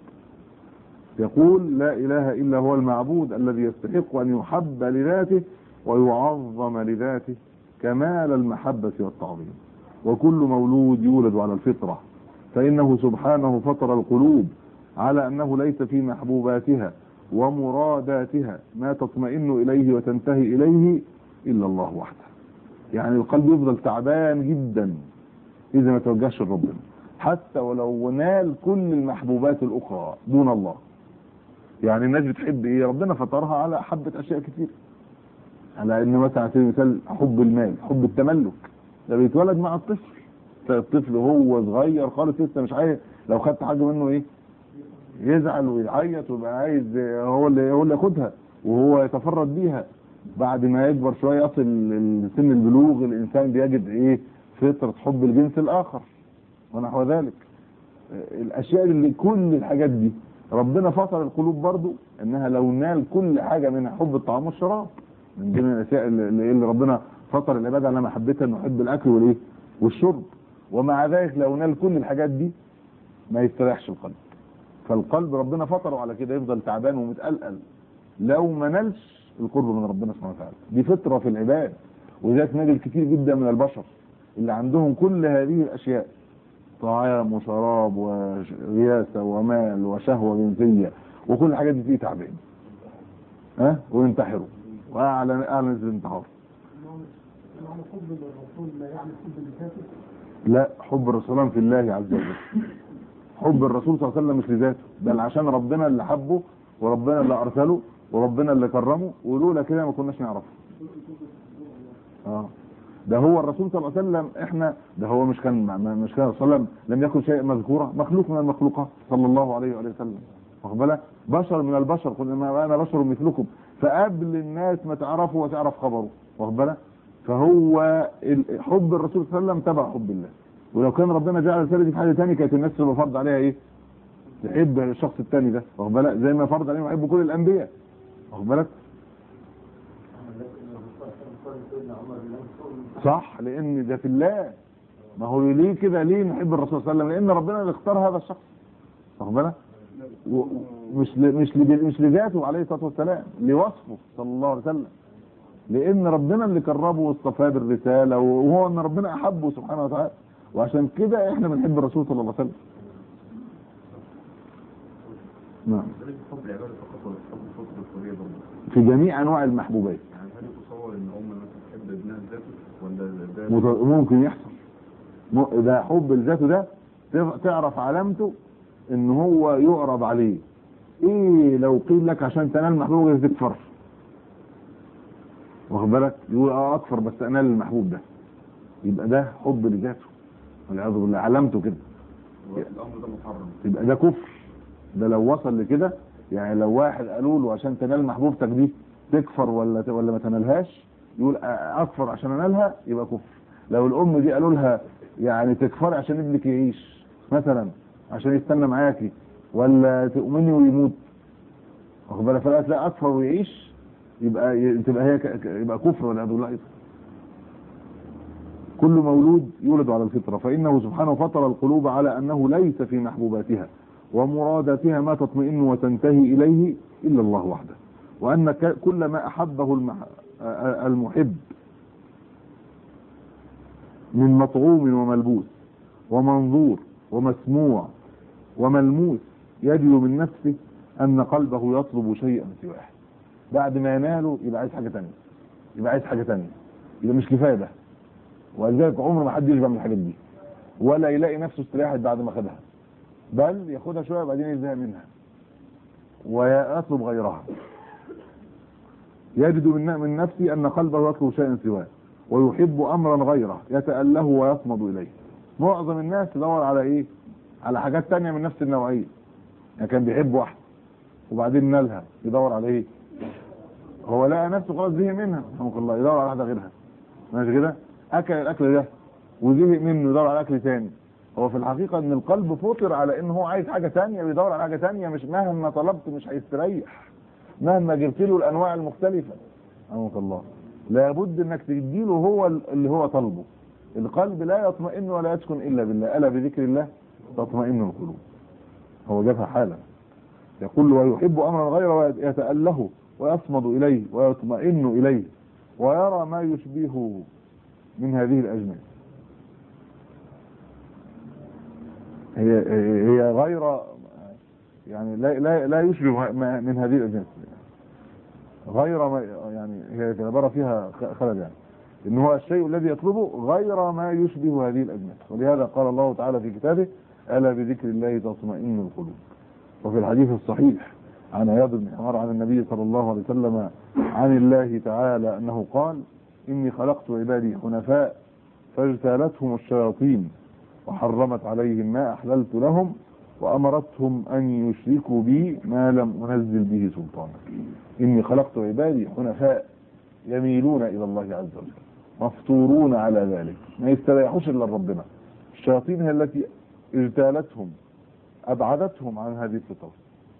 يقول لا اله الا هو المعبود الذي يستحق ان يحب لذاته ويعظم لذاته كمال المحبه والتعظيم وكل مولود يولد على الفطره فانه سبحانه فطر القلوب على انه ليس في محبوباتها ومراداتها ما تطمئن اليه وتنتهي اليه الا الله وحده يعني القلب يفضل تعبان جدا اذا ما توجهش لربنا حتى ولو نال كل المحبوبات الاخرى دون الله يعني الناس بتحب ايه ربنا فطرها على حبه اشياء كتير على ان مثلا على سبيل المثال حب المال حب التملك ده بيتولد مع الطفل الطفل هو صغير خالص لسه مش عايز لو خدت حاجه منه ايه يزعل ويعيط ويبقى عايز هو اللي هو اللي ياخدها وهو يتفرد بيها بعد ما يكبر شويه يصل لسن البلوغ الانسان بيجد ايه فطره حب الجنس الاخر ونحو ذلك الاشياء اللي كل الحاجات دي ربنا فطر القلوب برضو انها لو نال كل حاجه منها حب الطعام والشراب من ضمن الاشياء اللي, اللي ربنا فطر العباد على محبتها انه يحب الاكل والايه والشرب ومع ذلك لو نال كل الحاجات دي ما يستريحش القلب فالقلب ربنا فطره على كده يفضل تعبان ومتقلقل لو ما نالش القرب من ربنا سبحانه وتعالى دي فطره في العباد وذات نجد كتير جدا من البشر اللي عندهم كل هذه الاشياء طعام وشراب ورياسه ومال وشهوه جنسيه وكل الحاجات دي تيجي تعبان ها وينتحروا واعلن اعلن الانتحار معنى حب الرسول لا يعني حب لذاته لا حب الرسول في الله عز وجل حب الرسول صلى الله عليه وسلم مش لذاته بل عشان ربنا اللي حبه وربنا اللي ارسله وربنا اللي كرمه ولولا كده ما كناش نعرفه اه ده هو الرسول صلى الله عليه وسلم احنا ده هو مش كان ما- مش كان صلى الله عليه وسلم لم يكن شيء مذكورا مخلوق من المخلوقات صلى الله عليه وآله وسلم واخد بالك بشر من البشر قل ما انا بشر مثلكم فقبل الناس ما تعرفه وتعرف خبره واخد بالك فهو ال- حب الرسول صلى الله عليه وسلم تبع حب الله ولو كان ربنا جعل الرساله دي في حاجه ثانيه كانت الناس تبقى فرض عليها ايه تحب الشخص الثاني ده واخد بالك زي ما فرض عليهم يحبوا كل الانبياء واخد بالك صح لان ده في الله ما هو ليه كده ليه نحب الرسول صلى الله عليه وسلم لان ربنا اللي اختار هذا الشخص واخد بالك و- مش ل- مش ل- مش لذاته عليه الصلاه والسلام لوصفه صلى الله عليه وسلم لان ربنا اللي كرمه واصطفاه بالرساله وهو ان ربنا احبه سبحانه وتعالى وعشان كده احنا بنحب الرسول صلى الله عليه وسلم نعم ذلك حب العبادة فقط ولا حب فطر الحرية برضه في جميع انواع المحبوبات يعني هل يتصور ان ام مثلا تحب ابنها ذاته ولا ده مت- ممكن يحصل م- ده حب لذاته ده تف- تعرف علامته ان هو يعرض عليه ايه لو قيل لك عشان تنال محبوب لازم تكفر واخد بالك يقول اه اكفر بس انال المحبوب ده يبقى ده حب لذاته والعياذ بالله علامته كده الامر ده محرم يبقى ده كفر ده لو وصل لكده يعني لو واحد قالوا له عشان تنال محبوبتك دي تكفر ولا ت- ولا ما تنالهاش يقول أ- اكفر عشان انالها يبقى كفر لو الام دي قالوا لها يعني تكفري عشان ابنك يعيش مثلا عشان يستنى معاكي ولا تؤمني ويموت واخد بالك فقالت لا اكفر ويعيش يبقى ي- تبقى هي ك- ك- يبقى كفر والعياذ بالله أيضا. كل مولود يولد على الفطرة فإنه سبحانه فطر القلوب على أنه ليس في محبوباتها ومراداتها ما تطمئن وتنتهي إليه إلا الله وحده وأن ك- كل ما أحبه المح... آ- آ- المحب من مطعوم وملبوس ومنظور ومسموع وملموس يجد من نفسه ان قلبه يطلب شيئا سواه بعد ما يناله يبقى عايز حاجه تانية يبقى عايز حاجه تانية يبقى مش كفايه ده ولذلك عمر ما حد يشبع من الحاجات دي ولا يلاقي نفسه استريحت بعد ما خدها بل ياخدها شويه وبعدين يزهق منها ويطلب غيرها يجد من من نفسه ان قلبه يطلب شيئا سواه ويحب امرا غيره يتأله ويصمد اليه معظم الناس تدور على ايه على حاجات تانية من نفس النوعيه يعني كان بيحب واحده وبعدين نالها يدور على ايه هو لقى نفسه خلاص زهق منها رحمك الله يدور على واحده غيرها ماشي كده اكل الاكل ده وزهق منه يدور على اكل تاني هو في الحقيقه ان القلب فطر على ان هو عايز حاجه تانية بيدور على حاجه تانية مش مهما طلبت مش هيستريح مهما جبت له الانواع المختلفه رحمك الله لابد انك تديله هو اللي هو طالبه القلب لا يطمئن ولا يسكن الا بالله الا بذكر الله تطمئن القلوب هو جابها حالا يقول ويحب امرا غيره ويتأله ويصمد اليه ويطمئن اليه ويرى ما يشبهه من هذه الاجناس هي هي غير يعني لا لا لا يشبه ما- من هذه الاجناس غير ما يعني هي العباره فيها خلل يعني ان هو الشيء الذي يطلبه غير ما يشبه هذه الاجناس ولهذا قال الله تعالى في كتابه الا بذكر الله تطمئن القلوب وفي الحديث الصحيح عن عياض بن حمار عن النبي صلى الله عليه وسلم عن الله تعالى انه قال اني خلقت عبادي حنفاء فاجتالتهم الشياطين وحرمت عليهم ما احللت لهم وامرتهم ان يشركوا بي ما لم انزل به سلطانا اني خلقت عبادي حنفاء يميلون الى الله عز وجل مفطورون على ذلك ما يستريحوش الا ربنا الشياطين هي التي اجتالتهم ابعدتهم عن هذه الفطر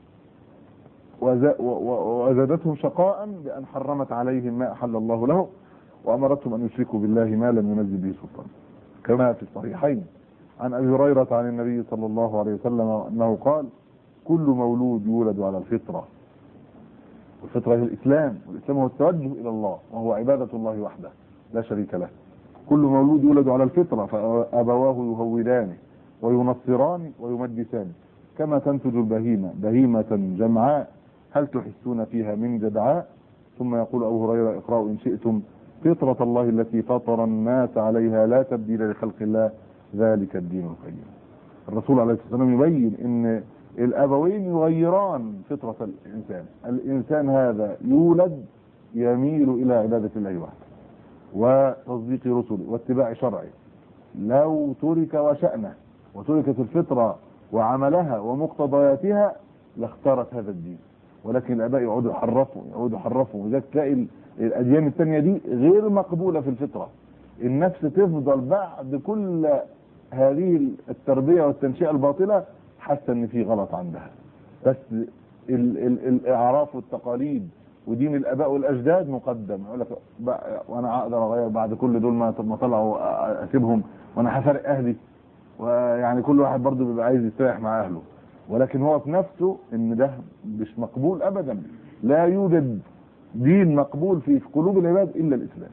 وز- و- و- وزادتهم شقاء بان حرمت عليهم ما احل الله لهم وامرتهم ان يشركوا بالله ما لم ينزل به سلطان كما في الصحيحين عن ابي هريره عن النبي صلى الله عليه وسلم انه قال كل مولود يولد على الفطره والفطره هي الاسلام والاسلام هو التوجه الى الله وهو عباده الله وحده لا شريك له كل مولود يولد على الفطره فابواه يهودانه وينصران ويمجسان كما تنتج البهيمه بهيمه جمعاء هل تحسون فيها من جدعاء ثم يقول ابو هريره اقرأوا ان شئتم فطرة الله التي فطر الناس عليها لا تبديل لخلق الله ذلك الدين القيم الرسول عليه الصلاة والسلام يبين ان الابوين يغيران فطرة الانسان الانسان هذا يولد يميل الى عبادة الله وحده وتصديق رسله واتباع شرعه لو ترك وشأنه وتركت الفطرة وعملها ومقتضياتها لاختارت هذا الدين ولكن الاباء يقعدوا يحرفوا يقعدوا يحرفوا وذلك تلاقي ال- الاديان الثانيه دي غير مقبوله في الفطره النفس تفضل بعد كل هذه التربيه والتنشئه الباطله حاسه ان في غلط عندها بس ال ال الاعراف والتقاليد ودين الاباء والاجداد مقدم يقول لك بقى- وانا اقدر اغير بعد كل دول ما ما طلعوا أ- اسيبهم وانا هفارق اهلي ويعني كل واحد برضه بيبقى عايز يستريح مع اهله ولكن هو في نفسه ان ده مش مقبول ابدا لا يوجد دين مقبول في في قلوب العباد الا الاسلام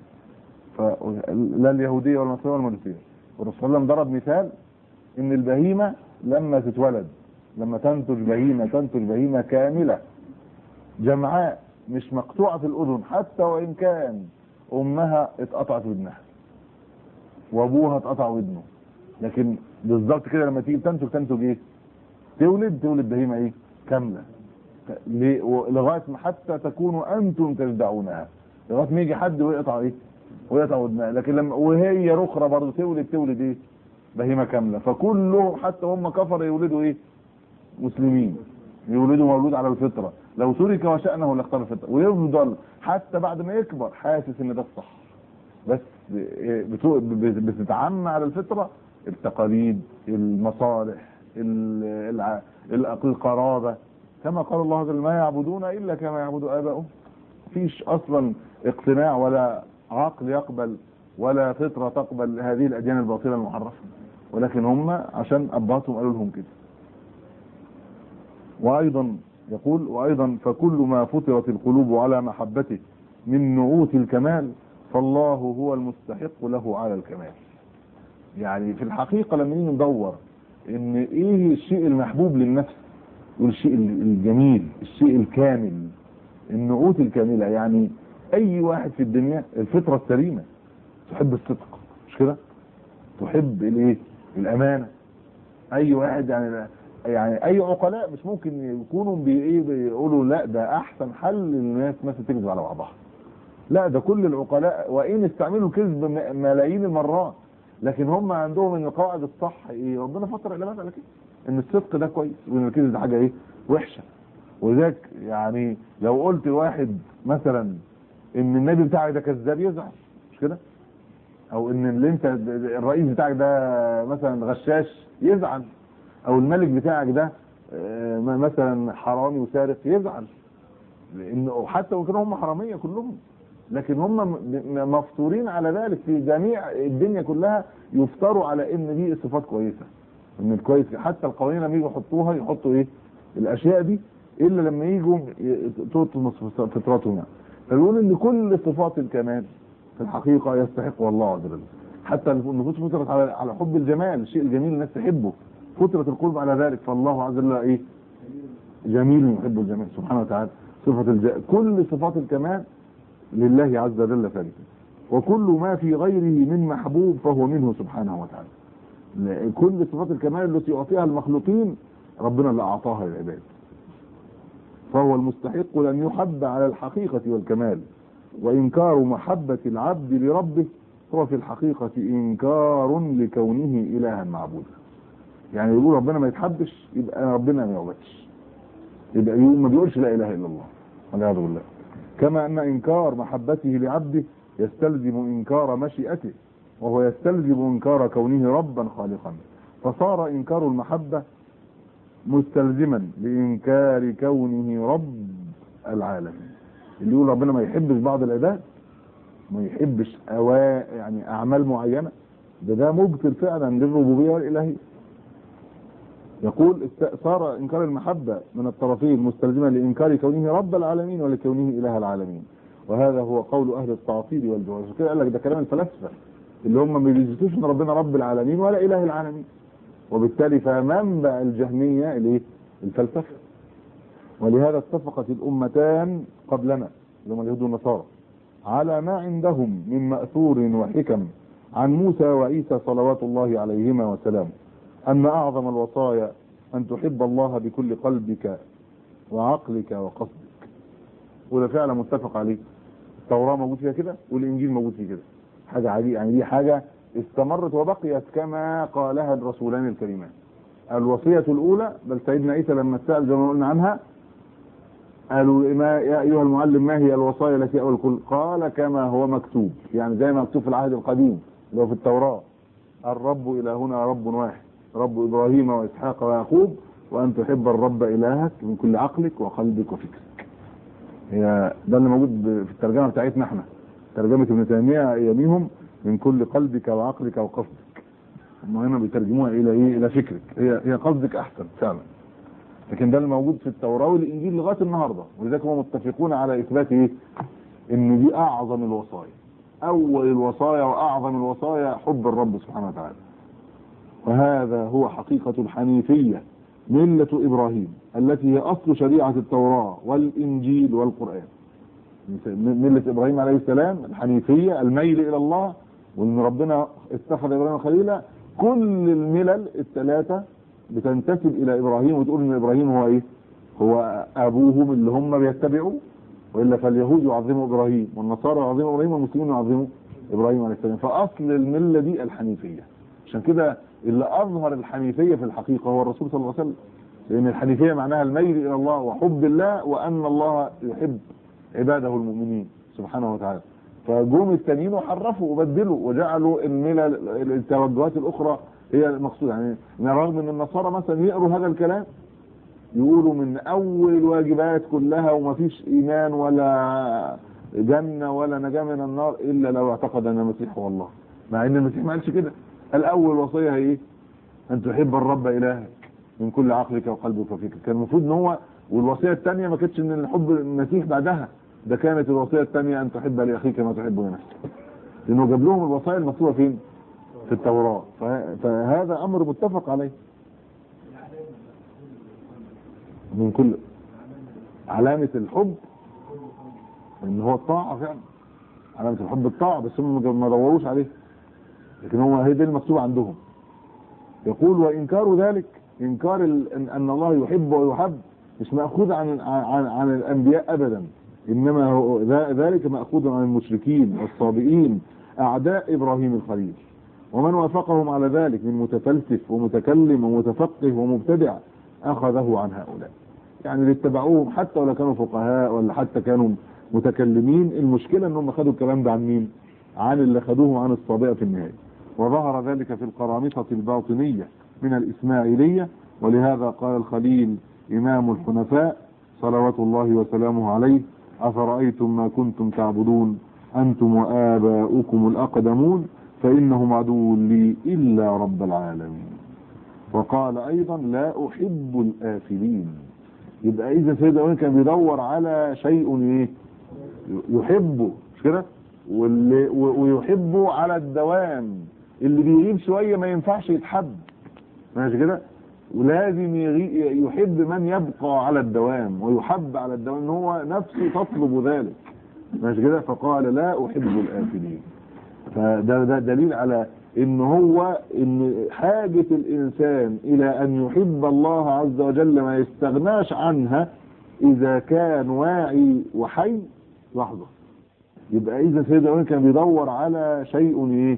فلا اليهوديه ولا النصرانيه ولا المجوسيه والرسول صلى الله عليه وسلم ضرب مثال ان البهيمه لما تتولد لما تنتج بهيمه تنتج بهيمه كامله جمعاء مش مقطوعه الاذن حتى وان كان امها اتقطعت ودنها وابوها اتقطع ودنه لكن بالظبط كده لما تيجي تنتج تنتج ايه؟ تولد تولد بهيمه ايه؟ كامله ليه؟ و- لغايه ما حتى تكونوا انتم تجدعونها لغايه ما يجي حد ويقطع ايه؟ ويقطع ودنها لكن لما وهي رخره برضه تولد تولد ايه؟ بهيمه كامله فكلهم حتى هم كفر يولدوا ايه؟ مسلمين يولدوا مولود على الفطره لو ترك وشأنه لاختار الفطره ويفضل حتى بعد ما يكبر حاسس ان ده الصح بس بتو- بتتعمى على الفطره التقاليد المصالح ال- الع- ال- القرابه كما قال الله عز وجل ما يعبدون الا كما يعبد اباؤهم فيش اصلا اقتناع ولا عقل يقبل ولا فطره تقبل هذه الاديان الباطله المحرفه ولكن هم عشان اباتهم قالوا لهم كده وايضا يقول وايضا فكل ما فطرت القلوب على محبته من نعوت الكمال فالله هو المستحق له على الكمال يعني في الحقيقة لما نيجي ندور ان ايه الشيء المحبوب للنفس والشيء الجميل الشيء الكامل النعوت الكاملة يعني اي واحد في الدنيا الفطرة السليمة تحب الصدق مش كده تحب الايه الامانة اي واحد يعني يعني اي عقلاء مش ممكن يكونوا بايه بيقولوا لا ده احسن حل للناس مثلا تكذب على بعضها لا ده كل العقلاء وان استعملوا الكذب م- ملايين المرات لكن هم عندهم ان القواعد الصح ايه ربنا فطر العباد على كده ان الصدق ده كويس وان الكذب ده حاجه ايه وحشه ولذلك يعني لو قلت لواحد مثلا ان النبي بتاعك ده كذاب يزعل مش كده او ان اللي انت الرئيس بتاعك ده مثلا غشاش يزعل او الملك بتاعك ده آه، مثلا حرامي وسارق يزعل لانه حتى وكانوا هم حراميه كلهم لكن هم م- مفطورين على ذلك في جميع الدنيا كلها يفطروا على ان دي صفات كويسه ان الكويس حتى القوانين لما يجوا يحطوها يحطوا ايه الاشياء دي الا لما يجوا ي- تطمس فطرتهم يعني فبيقول ان كل صفات الكمال في الحقيقه يستحقها الله عز وجل حتى النفوس فطرت على على حب الجمال الشيء الجميل الناس تحبه فطرت القلوب على ذلك فالله عز وجل ايه جميل يحب الجمال سبحانه وتعالى صفة الج... كل صفات الكمال لله عز وجل ثابتة وكل ما في غيره من محبوب فهو منه سبحانه وتعالى لا- كل صفات الكمال التي يعطيها المخلوقين ربنا اللي اعطاها للعباد فهو المستحق لان يحب على الحقيقة والكمال وانكار محبة العبد لربه هو في الحقيقة انكار لكونه الها معبودا يعني يقول ربنا ما يتحبش يبقى ربنا ما يعبدش يبقى يقول ما بيقولش لا اله الا الله والعياذ بالله كما ان انكار محبته لعبده يستلزم انكار مشيئته وهو يستلزم انكار كونه ربا خالقا فصار انكار المحبه مستلزما لانكار كونه رب العالم اللي يقول ربنا ما يحبش بعض العباد ما يحبش أوا يعني اعمال معينه ده ده مبطل فعلا للربوبيه والالهيه يقول است- صار انكار المحبه من الطرفين مستلزما لانكار كونه رب العالمين ولكونه اله العالمين وهذا هو قول اهل التعطيل والجواز عشان كده قال لك ده كلام الفلاسفه اللي هم ما بيثبتوش ان ربنا رب العالمين ولا اله العالمين وبالتالي فمنبع الجهميه الايه الفلسفه ولهذا اتفقت الامتان قبلنا اللي هم اليهود والنصارى على ما عندهم من ماثور وحكم عن موسى وعيسى صلوات الله عليهما وسلامه أن أعظم الوصايا أن تحب الله بكل قلبك وعقلك وقصدك وده فعلا متفق عليه التوراة موجود فيها كده والإنجيل موجود فيه كده حاجة عادية يعني دي حاجة استمرت وبقيت كما قالها الرسولان الكريمان الوصية الأولى بل سيدنا عيسى لما سأل زي ما قلنا عنها قالوا ما يا أيها المعلم ما هي الوصايا التي أول كل قال كما هو مكتوب يعني زي ما مكتوب في العهد القديم اللي هو في التوراة الرب إلهنا رب واحد رب إبراهيم وإسحاق ويعقوب وأن تحب الرب إلهك من كل عقلك وقلبك وفكرك هي ده اللي موجود ب- في الترجمة بتاعتنا احنا ترجمة ابن تيمية أياميهم من كل قلبك وعقلك وقصدك هم هنا بيترجموها إلى إيه إلى فكرك هي هي قصدك أحسن فعلا لكن ده اللي موجود في التوراة والإنجيل لغاية النهاردة ولذلك هم متفقون على إثبات إيه إن دي أعظم الوصايا أول الوصايا وأعظم الوصايا حب الرب سبحانه وتعالى وهذا هو حقيقة الحنيفية ملة إبراهيم التي هي أصل شريعة التوراة والإنجيل والقرآن ملة إبراهيم عليه السلام الحنيفية الميل إلى الله وإن ربنا اتخذ إبراهيم خليلا كل الملل الثلاثة بتنتسب إلى إبراهيم وتقول إن إبراهيم هو إيه هو أبوهم اللي هم بيتبعوا وإلا فاليهود يعظموا إبراهيم والنصارى يعظموا إبراهيم والمسلمون يعظموا إبراهيم عليه السلام فأصل الملة دي الحنيفية عشان كده اللي اظهر الحنيفيه في الحقيقه هو الرسول صلى الله عليه وسلم لان الحنيفيه معناها الميل الى الله وحب الله وان الله يحب عباده المؤمنين سبحانه وتعالى فجم التانيين وحرفوا وبدلوا وجعلوا الملل التوجهات الاخرى هي المقصود يعني رغم ان النصارى مثلا يقروا هذا الكلام يقولوا من اول الواجبات كلها وما فيش ايمان ولا جنه ولا نجاه من النار الا لو اعتقد ان المسيح هو الله مع ان المسيح ما قالش كده الاول وصيه هي ايه ان تحب الرب الهك من كل عقلك وقلبك وفكرك كان المفروض ان هو والوصيه الثانيه ما كانتش ان الحب المسيح بعدها ده كانت الوصيه الثانيه ان تحب لاخيك ما تحب لنفسك لانه جاب لهم الوصايا المكتوبه فين في التوراه فه- فهذا امر متفق عليه من كل علامة الحب ان هو الطاعة فعلا علامة الحب الطاعة بس هم ما دوروش عليه لكن هو هي دي المكتوب عندهم يقول وإنكار ذلك إنكار ال- أن أن الله يحب ويحب مش مأخوذ عن عن عن الأنبياء أبدا إنما هو ذا- ذلك مأخوذ عن المشركين والصابئين أعداء إبراهيم الخليل ومن وافقهم على ذلك من متفلسف ومتكلم ومتفقه ومبتدع أخذه عن هؤلاء يعني اللي اتبعوهم حتى ولا كانوا فقهاء ولا حتى كانوا متكلمين المشكلة انهم خدوا الكلام ده عن مين عن اللي خدوه عن الصابئة في النهاية وظهر ذلك في القرامطة الباطنية من الإسماعيلية ولهذا قال الخليل إمام الحنفاء صلوات الله وسلامه عليه أفرأيتم ما كنتم تعبدون أنتم وآباؤكم الأقدمون فإنهم عدو لي إلا رب العالمين وقال أيضا لا أحب الآفلين يبقى إذا سيدنا إبراهيم كان بيدور على شيء إيه يحبه مش كده واللي و- ويحبه على الدوام اللي بيغيب شوية ما ينفعش يتحب ماشي كده ولازم يغي... يحب من يبقى على الدوام ويحب على الدوام ان هو نفسه تطلب ذلك ماشي كده فقال لا احب الافلين فده ده دليل على ان هو ان حاجة الانسان الى ان يحب الله عز وجل ما يستغناش عنها اذا كان واعي وحي لحظة يبقى اذا سيدنا ابراهيم كان بيدور على شيء ايه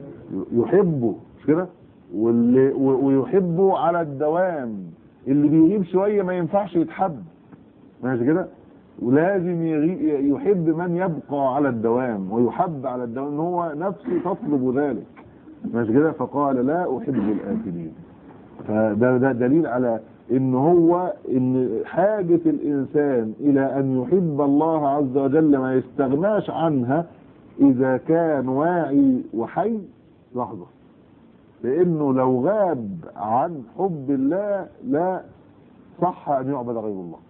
يحبه مش كده واللي و- ويحبه على الدوام اللي بيغيب شوية ما ينفعش يتحب ماشي كده ولازم يغي... يحب من يبقى على الدوام ويحب على الدوام ان هو نفسه تطلب ذلك ماشي كده فقال لا احب الافلين فده ده دليل على ان هو ان حاجة الانسان الى ان يحب الله عز وجل ما يستغناش عنها اذا كان واعي وحي لحظة لانه لو غاب عن حب الله لا صح ان يعبد غير الله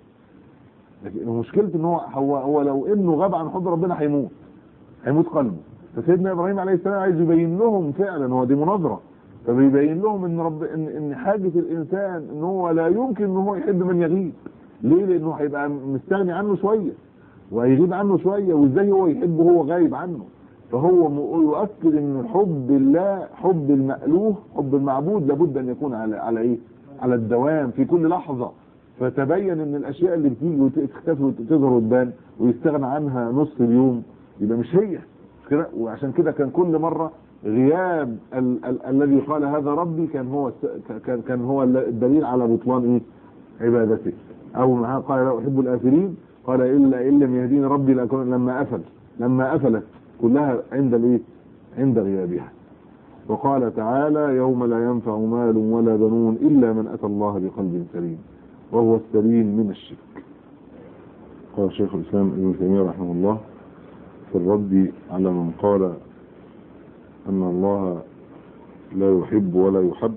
لكن مشكلة ان هو هو, هو لو انه غاب عن حب ربنا هيموت هيموت قلبه فسيدنا ابراهيم عليه السلام عايز يبين لهم فعلا هو دي مناظرة فبيبين لهم ان رب ان, إن حاجة الانسان ان هو لا يمكن ان هو يحب من يغيب ليه لانه هيبقى مستغني عنه شوية وهيغيب عنه شوية وازاي هو يحبه وهو غايب عنه فهو م- يؤكد ان حب الله حب المألوه حب المعبود لابد ان يكون على على ايه على الدوام في كل لحظة فتبين ان الاشياء اللي بتيجي وتختفي وتظهر وتبان ويستغنى عنها نص اليوم يبقى مش هي مش كده وعشان كده كان كل مرة غياب ال ال الذي قال هذا ربي كان هو الس- كان كان هو الدليل على بطلان ايه عبادته او معاه قال لا احب الافلين قال الا ان لم يهديني ربي لاكون لما افل لما افلت كلها عند الايه عند غيابها وقال تعالى يوم لا ينفع مال ولا بنون الا من اتى الله بقلب سليم وهو السليم من الشرك قال شيخ الاسلام ابن تيميه رحمه الله في الرد على من قال ان الله لا يحب ولا يحب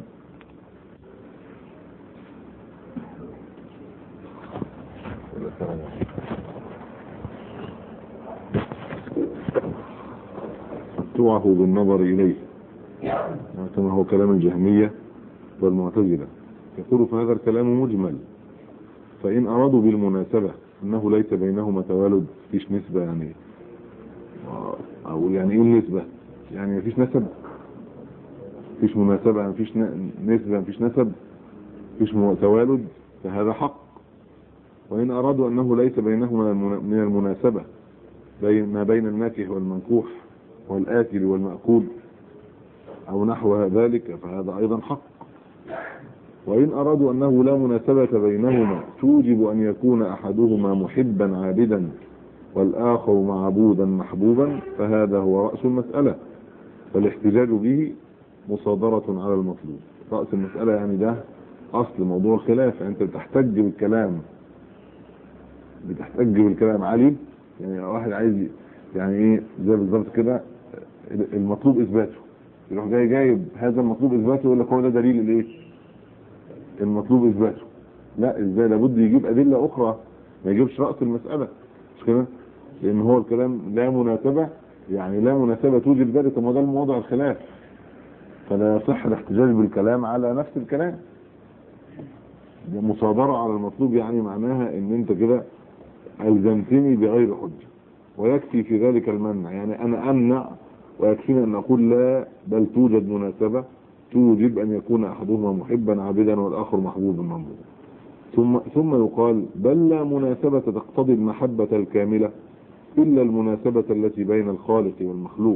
توعه بالنظر إليه كما هو كلام الجهمية والمعتزلة يقول فهذا الكلام مجمل فإن أرادوا بالمناسبة أنه ليس بينهما توالد فيش نسبة يعني أو يعني إيه النسبة يعني مفيش نسب مفيش مناسبة مفيش ن- نسبة مفيش نسب مفيش مو- توالد فهذا حق وإن أرادوا أنه ليس بينهما المنا- من المناسبة بين ما بين الناكح والمنكوح والآكل والمأكول أو نحو ذلك فهذا أيضا حق وإن أرادوا أنه لا مناسبة بينهما توجب أن يكون أحدهما محبا عابدا والآخر معبودا محبوبا فهذا هو رأس المسألة فالاحتجاج به مصادرة على المطلوب رأس المسألة يعني ده أصل موضوع الخلاف أنت بتحتج بالكلام بتحتج بالكلام علي يعني واحد عايز يعني ايه زي بالظبط كده المطلوب اثباته يروح جاي جايب هذا المطلوب اثباته يقول لك هو ده دليل الايه المطلوب اثباته لا ازاي لابد يجيب ادله اخرى ما يجيبش راس المساله مش كده لان هو الكلام لا مناسبه يعني لا مناسبه توجد ذلك ما ده موضوع الخلاف فلا يصح الاحتجاج بالكلام على نفس الكلام ده مصادرة على المطلوب يعني معناها ان انت كده الزمتني بغير حجة ويكفي في ذلك المنع يعني انا امنع ويكفينا ان اقول لا بل توجد مناسبة توجب ان يكون احدهما محبا عابدا والاخر محبوبا منبوذا ثم ثم يقال بل لا مناسبة تقتضي المحبة الكاملة إلا المناسبة التي بين الخالق والمخلوق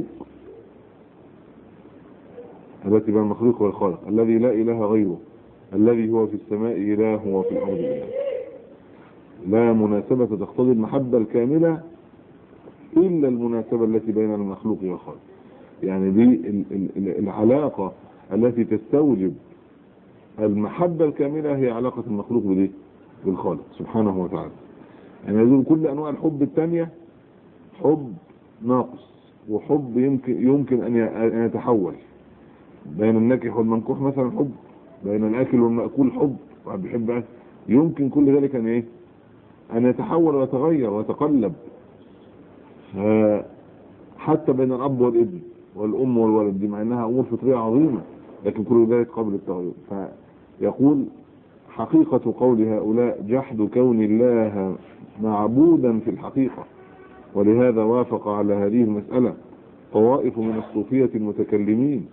التي بين المخلوق والخالق الذي لا إله غيره الذي هو في السماء إله وفي الأرض إله لا مناسبة تقتضي المحبة الكاملة إلا المناسبة التي بين المخلوق والخالق يعني دي ال- ال- ال- العلاقة التي تستوجب المحبة الكاملة هي علاقة المخلوق بديه بالخالق سبحانه وتعالى يعني يقول كل أنواع الحب الثانية حب ناقص وحب يمكن يمكن أن ي- أن يتحول بين الناكح والمنكوح مثلا حب بين الآكل والمأكول حب واحد بيحب أكل. يمكن كل ذلك أن إيه أن يتحول ويتغير ويتقلب ف- حتى بين الأب والابن والأم والولد دي مع أنها أمور فطرية عظيمة لكن كل ذلك قبل التغير فيقول حقيقة قول هؤلاء جحد كون الله معبودا في الحقيقة ولهذا وافق على هذه المسألة طوائف من الصوفية المتكلمين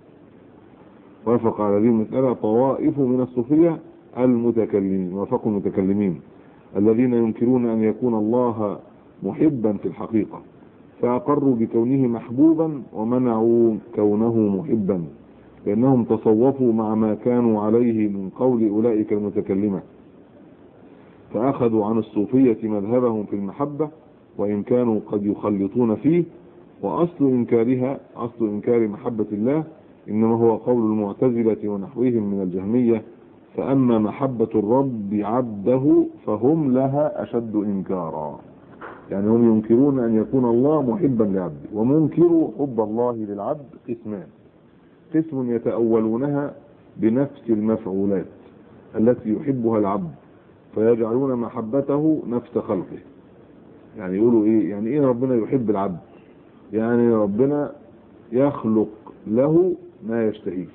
وافق على هذه المسألة طوائف من الصوفية المتكلمين وافقوا المتكلمين الذين ينكرون أن يكون الله محبا في الحقيقة فأقروا بكونه محبوبا ومنعوا كونه محبا لأنهم تصوفوا مع ما كانوا عليه من قول أولئك المتكلمة فأخذوا عن الصوفية مذهبهم في المحبة وإن كانوا قد يخلطون فيه وأصل إنكارها أصل إنكار محبة الله إنما هو قول المعتزلة ونحوهم من الجهمية فأما محبة الرب عبده فهم لها أشد إنكارا يعني هم ينكرون أن يكون الله محبا لعبده ومنكروا حب الله للعبد قسمان قسم يتأولونها بنفس المفعولات التي يحبها العبد فيجعلون محبته نفس خلقه يعني يقولوا ايه يعني ايه ربنا يحب العبد يعني ربنا يخلق له ما يشتهيه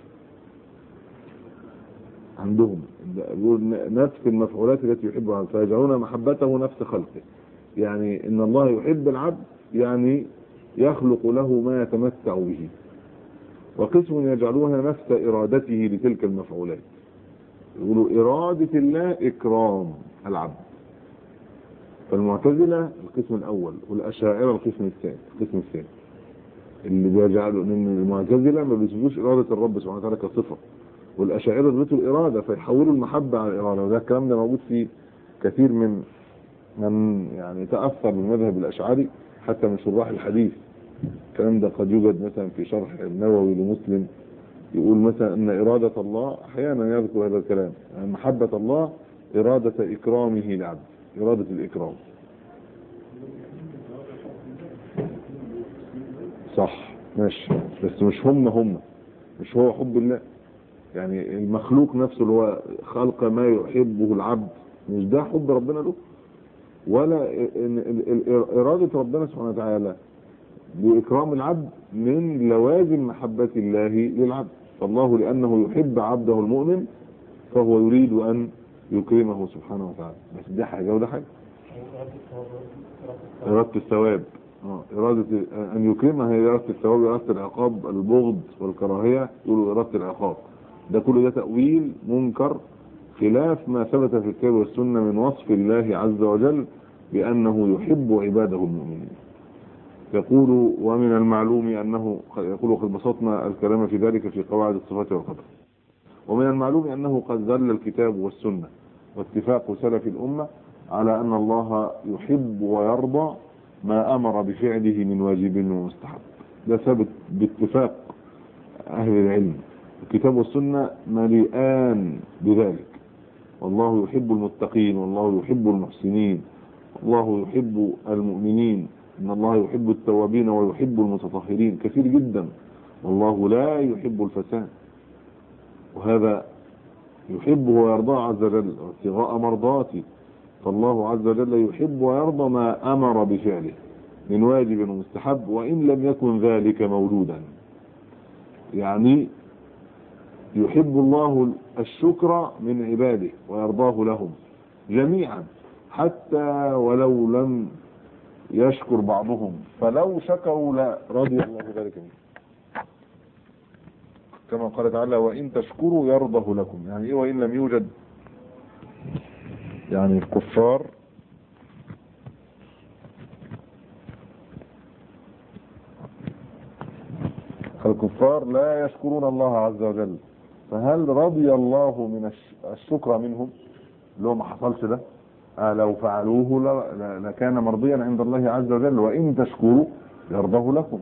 عندهم يقول نفس المفعولات التي يحبها العبد فيجعلون محبته نفس خلقه يعني ان الله يحب العبد يعني يخلق له ما يتمتع به وقسم يجعلونها نفس ارادته لتلك المفعولات يقولوا ارادة الله اكرام العبد فالمعتزلة القسم الاول والاشاعرة القسم الثاني القسم الثاني اللي بيجعلوا ان المعتزلة ما بيثبتوش ارادة الرب سبحانه وتعالى كصفة والاشاعرة يثبتوا الاراده فيحولوا المحبة على الاراده وده الكلام ده موجود في كثير من من يعني تأثر بالمذهب الأشعري حتى من شراح الحديث الكلام ده قد يوجد مثلا في شرح النووي لمسلم يقول مثلا أن إرادة الله أحيانا يذكر هذا الكلام يعني محبة الله إرادة إكرامه لعبد إرادة الإكرام صح ماشي بس مش هم هم مش هو حب الله يعني المخلوق نفسه اللي هو خلق ما يحبه العبد مش ده حب ربنا له ولا إن ال- ال- إرادة ربنا سبحانه وتعالى بإكرام العبد من لوازم محبة الله للعبد فالله لأنه يحب عبده المؤمن فهو يريد أن يكرمه سبحانه وتعالى بس ده حاجة وده حاجة إرادة الثواب آه، إرادة أن يكرمها هي إرادة الثواب إرادة العقاب البغض والكراهية يقولوا إرادة العقاب ده كله ده تأويل منكر خلاف ما ثبت في الكتاب والسنة من وصف الله عز وجل بأنه يحب عباده المؤمنين يقول ومن المعلوم أنه يقول قد بسطنا الكلام في ذلك في قواعد الصفات والقدر ومن المعلوم أنه قد دل الكتاب والسنة واتفاق سلف الأمة على أن الله يحب ويرضى ما أمر بفعله من واجب ومستحب ده ثابت باتفاق أهل العلم الكتاب والسنة مليئان بذلك والله يحب المتقين والله يحب المحسنين الله يحب المؤمنين إن الله يحب التوابين ويحب المتطهرين كثير جدا والله لا يحب الفساد وهذا يحبه ويرضاه عز وجل ابتغاء مرضاته فالله عز وجل يحب ويرضى ما أمر بفعله من واجب ومستحب وإن لم يكن ذلك مولودا يعني يحب الله الشكر من عباده ويرضاه لهم جميعا حتى ولو لم يشكر بعضهم فلو شكروا لا رضي الله ذلك منهم كما قال تعالى وإن تشكروا يرضه لكم يعني إيه وإن لم يوجد يعني الكفار الكفار لا يشكرون الله عز وجل فهل رضي الله من الش- الشكر منهم لو ما حصلش ده آه لو فعلوه ل- ل- لكان مرضيا عند الله عز وجل وإن تشكروا يرضه لكم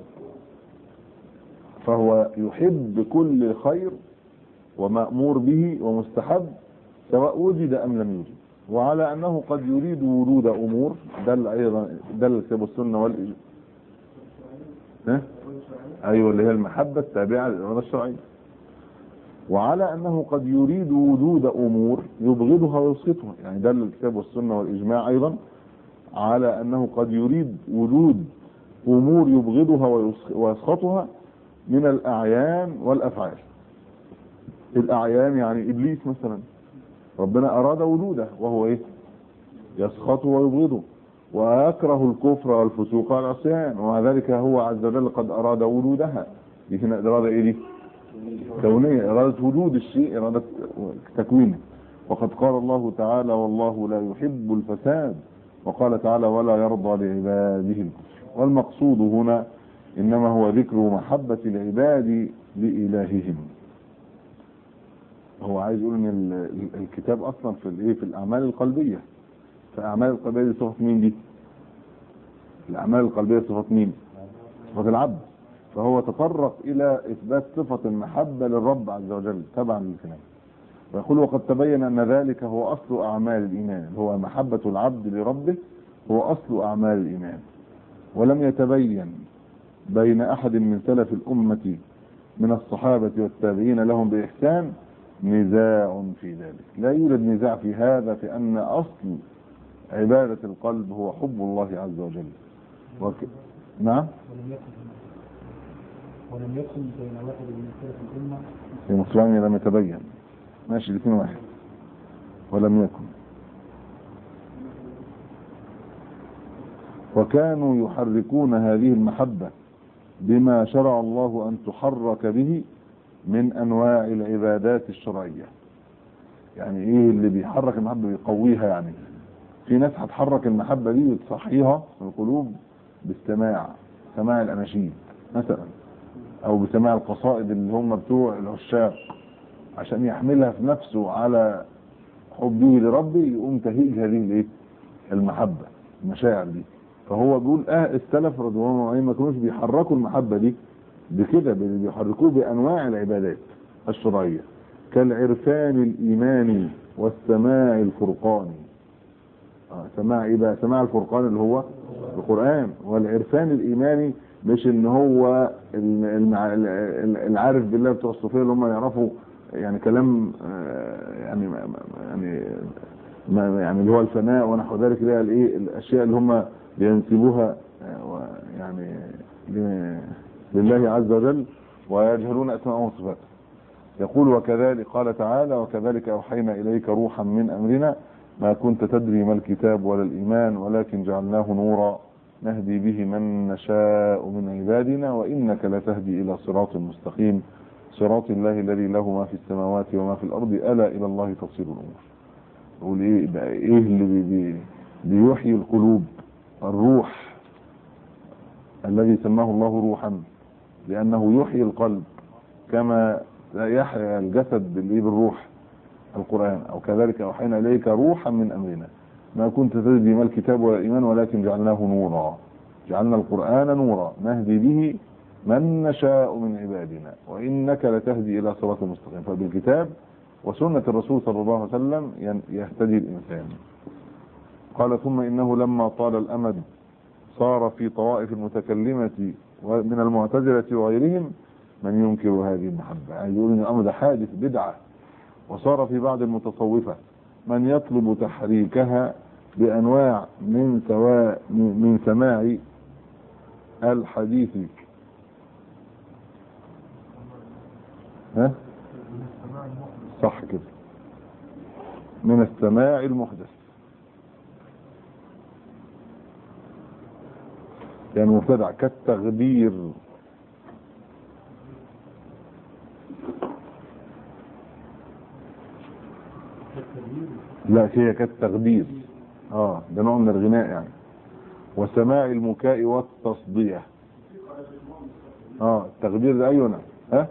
فهو يحب كل خير ومأمور به ومستحب سواء وجد أم لم يوجد وعلى أنه قد يريد وجود أمور دل أيضا دل الكتاب والسنة وال ها؟ أيوة اللي هي المحبة التابعة للإرادة الشرعية وعلى أنه قد يريد وجود أمور يبغضها ويسقطها يعني دل الكتاب والسنة والإجماع أيضا على أنه قد يريد وجود أمور يبغضها ويسخ- ويسخطها من الأعيان والأفعال الأعيان يعني إبليس مثلا ربنا أراد وجوده وهو إيه يسخطه ويبغضه ويكره الكفر والفسوق والعصيان ومع ذلك هو عز وجل قد أراد وجودها دي هنا إرادة إيه دي كونية إرادة وجود الشيء إرادة تكوينه وقد قال الله تعالى والله لا يحب الفساد وقال تعالى ولا يرضى لعباده الكفر والمقصود هنا إنما هو ذكر محبة العباد لإلههم هو عايز يقول ان ال- ال- الكتاب اصلا في الايه في الاعمال القلبيه فاعمال القلبيه دي صفه مين دي الاعمال القلبيه صفه مين صفه العبد فهو تطرق الى اثبات صفه المحبه للرب عز وجل تبعا للكلام ويقول وقد تبين ان ذلك هو اصل اعمال الايمان هو محبه العبد لربه هو اصل اعمال الايمان ولم يتبين بين احد من سلف الامه من الصحابه والتابعين لهم باحسان نزاع في ذلك لا يوجد نزاع في هذا في أن أصل عبادة القلب هو حب الله عز وجل وك... نعم ولم يكن ولم يكن بين واحد من سلف الأمة في مصراني لم يتبين ماشي الاثنين واحد ولم يكن وكانوا يحركون هذه المحبة بما شرع الله أن تحرك به من أنواع العبادات الشرعية يعني إيه اللي بيحرك المحبة بيقويها يعني في ناس هتحرك المحبة دي وتصحيها في القلوب بالسماع سماع الأناشيد مثلا أو بسماع القصائد اللي هم بتوع العشاق عشان يحملها في نفسه على حبه لربه يقوم تهيج هذه الايه المحبة المشاعر دي فهو بيقول اه السلف رضوان الله عليهم ما كانوش بيحركوا المحبة دي بكده بي- بيحركوه بانواع العبادات الشرعية كالعرفان الايماني والسماع الفرقاني آه سماع ايه بقى سماع الفرقان اللي هو القرآن والعرفان الايماني مش ان هو ال- المع- ال- العارف بالله بتوع الصوفيه اللي هم يعرفوا يعني كلام آه، يعني ما- ما- يعني ما يعني اللي هو الفناء ونحو ذلك اللي هي الايه الاشياء اللي هم بينسبوها آه، و- يعني ل- لله عز وجل ويجهلون اسماءه وصفاته يقول وكذلك قال تعالى وكذلك اوحينا اليك روحا من امرنا ما كنت تدري ما الكتاب ولا الايمان ولكن جعلناه نورا نهدي به من نشاء من عبادنا وانك لتهدي الى صراط مستقيم صراط الله الذي له ما في السماوات وما في الارض الا الى الله تصير الامور يقول ايه بقى ايه اللي بي بي بيحيي القلوب الروح الذي سماه الله روحا لانه يحيي القلب كما يحيا الجسد اللي بالروح القرآن أو كذلك أوحينا إليك روحا من أمرنا ما كنت تدري ما الكتاب ولا الإيمان ولكن جعلناه نورا جعلنا القرآن نورا نهدي به من نشاء من عبادنا وإنك لتهدي إلى صراط مستقيم فبالكتاب وسنة الرسول صلى الله عليه وسلم ين- يهتدي الإنسان قال ثم إنه لما طال الأمد صار في طوائف المتكلمة ومن المعتزلة وغيرهم من ينكر هذه المحبة يعني يقول ان الامر ده حادث بدعة وصار في بعض المتصوفة من يطلب تحريكها بانواع من سواء من سماع الحديث ها صح كده من السماع المحدث يعني مبتدع كالتغدير لا هي كالتغدير اه ده نوع من الغناء يعني وسماع المكاء والتصديع اه التغدير ده ايوه نعم ها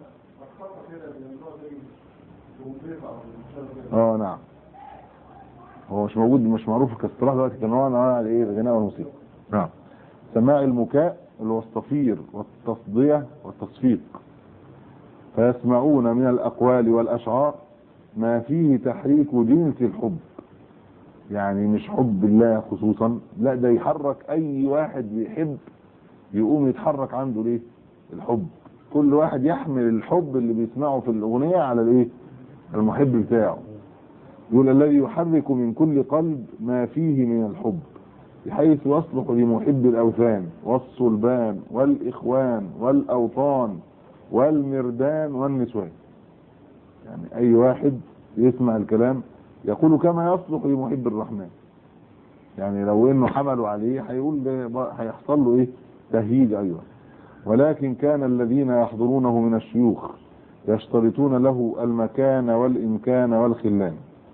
اه نعم هو مش موجود مش معروف كاصطلاح دلوقتي كان نوع من انواع الايه الغناء والموسيقى نعم سماع المكاء اللي هو الصفير والتصديع والتصفيق فيسمعون من الاقوال والاشعار ما فيه تحريك جنس الحب يعني مش حب الله خصوصا لا ده يحرك اي واحد بيحب يقوم يتحرك عنده ليه الحب كل واحد يحمل الحب اللي بيسمعه في الاغنيه على الايه المحب بتاعه يقول الذي يحرك من كل قلب ما فيه من الحب بحيث يصلح لمحب الاوثان والصلبان والاخوان والاوطان والمردان والنسوان يعني اي واحد يسمع الكلام يقول كما يصلح لمحب الرحمن يعني لو انه حملوا عليه هيقول ده هيحصل له ايه تهيج ايضا ولكن كان الذين يحضرونه من الشيوخ يشترطون له المكان والامكان والخلان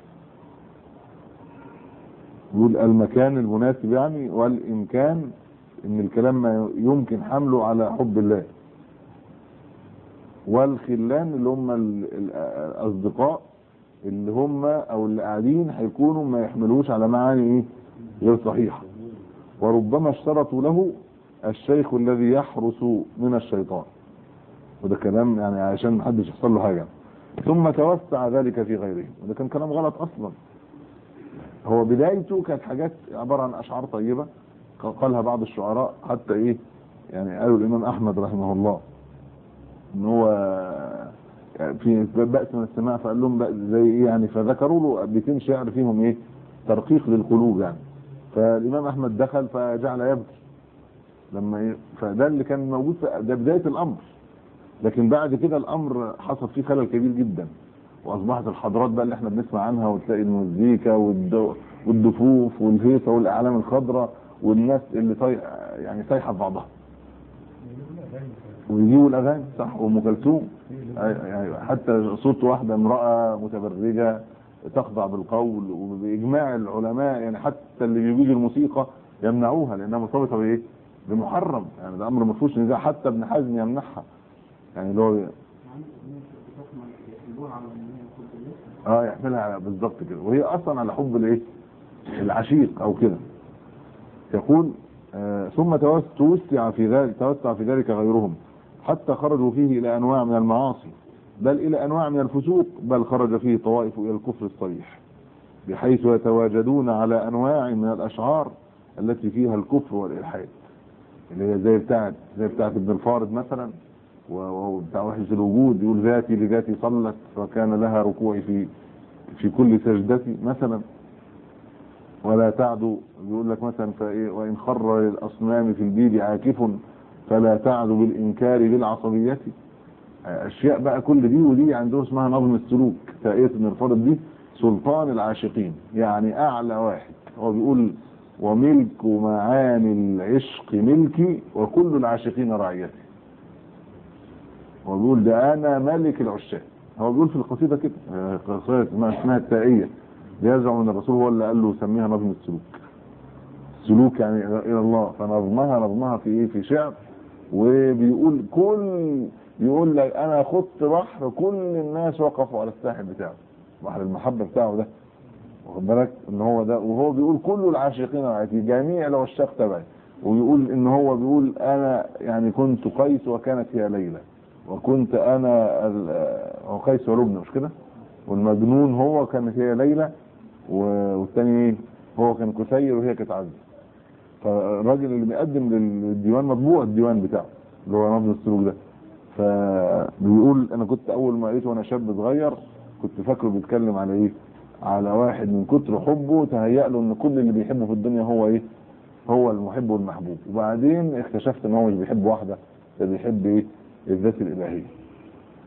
يقول المكان المناسب يعني والامكان ان الكلام ما يمكن حمله على حب الله والخلان اللي هم ال- ال- الاصدقاء اللي هم او اللي قاعدين هيكونوا ما يحملوش على معاني ايه غير صحيحه وربما اشترطوا له الشيخ الذي يحرس من الشيطان وده كلام يعني عشان محدش يحصل له حاجه ثم توسع ذلك في غيره وده كان كلام غلط اصلا هو بدايته كانت حاجات عباره عن اشعار طيبه قالها بعض الشعراء حتى ايه يعني قالوا الامام احمد رحمه الله ان هو في بأس من السماع فقال لهم بأس زي ايه يعني فذكروا له بيتين شعر فيهم ايه ترقيق للقلوب يعني فالامام احمد دخل فجعل يبكي لما ايه فده اللي كان موجود في ده بدايه الامر لكن بعد كده الامر حصل فيه خلل كبير جدا واصبحت الحضارات بقى اللي احنا بنسمع عنها وتلاقي المزيكا والدو والدفوف والهيصه والاعلام الخضراء والناس اللي طي... يعني سايحه في بعضها ويجيبوا الاغاني صح وام كلثوم يعني حتى صوت واحده امراه متبرجه تخضع بالقول وباجماع العلماء يعني حتى اللي بيجوز الموسيقى يمنعوها لانها مرتبطه بايه؟ بمحرم يعني ده امر ما فيهوش نزاع حتى ابن حزم يمنعها يعني اللي هو اه يحملها على بالظبط كده وهي اصلا على حب الايه؟ العشيق او كده يقول آه ثم توس- توسع في ذلك توسع في ذلك غيرهم حتى خرجوا فيه الى انواع من المعاصي بل الى انواع من الفسوق بل خرج فيه طوائف الى الكفر الصريح بحيث يتواجدون على انواع من الاشعار التي فيها الكفر والالحاد اللي هي زي بتاعت زي بتاعت ابن الفارض مثلا و- وبتاع وحش الوجود يقول ذاتي لذاتي صلت فكان لها ركوعي في في كل سجدتي مثلا ولا تعدو بيقول لك مثلا فايه وان خر للاصنام في البيد عاكف فلا تعدو بالانكار بالعصبيه اشياء بقى كل دي ودي عندهم اسمها نظم السلوك تائيه ابن الفارض دي سلطان العاشقين يعني اعلى واحد هو بيقول وملك معاني العشق ملكي وكل العاشقين رعيتي هو بيقول ده انا ملك العشاق هو بيقول في القصيده كده آه، قصيده اسمها اسمها التائيه بيزعم ان الرسول هو اللي قال له سميها نظم السلوك السلوك يعني الى الله فنظمها نظمها في ايه في شعر وبيقول كل بيقول لك انا خدت بحر كل الناس وقفوا على الساحل بتاعه بحر المحبه بتاعه ده واخد بالك ان هو ده وهو بيقول كل العاشقين رعيتي جميع العشاق تبعي ويقول ان هو بيقول انا يعني كنت قيس وكانت هي ليلى وكنت انا ال- هو قيس ولبنى مش كده والمجنون هو كانت هي ليلى و- والتاني ايه هو كان كسير وهي كانت عزة فالراجل اللي بيقدم للديوان مطبوع الديوان بتاعه اللي هو نظم السلوك ده فبيقول انا كنت اول ما قريته وانا شاب صغير كنت فاكره بيتكلم على ايه على واحد من كتر حبه تهيأ له ان كل اللي بيحبه في الدنيا هو ايه هو المحب والمحبوب وبعدين اكتشفت ان هو مش بيحب واحده ده بيحب ايه الذات الالهيه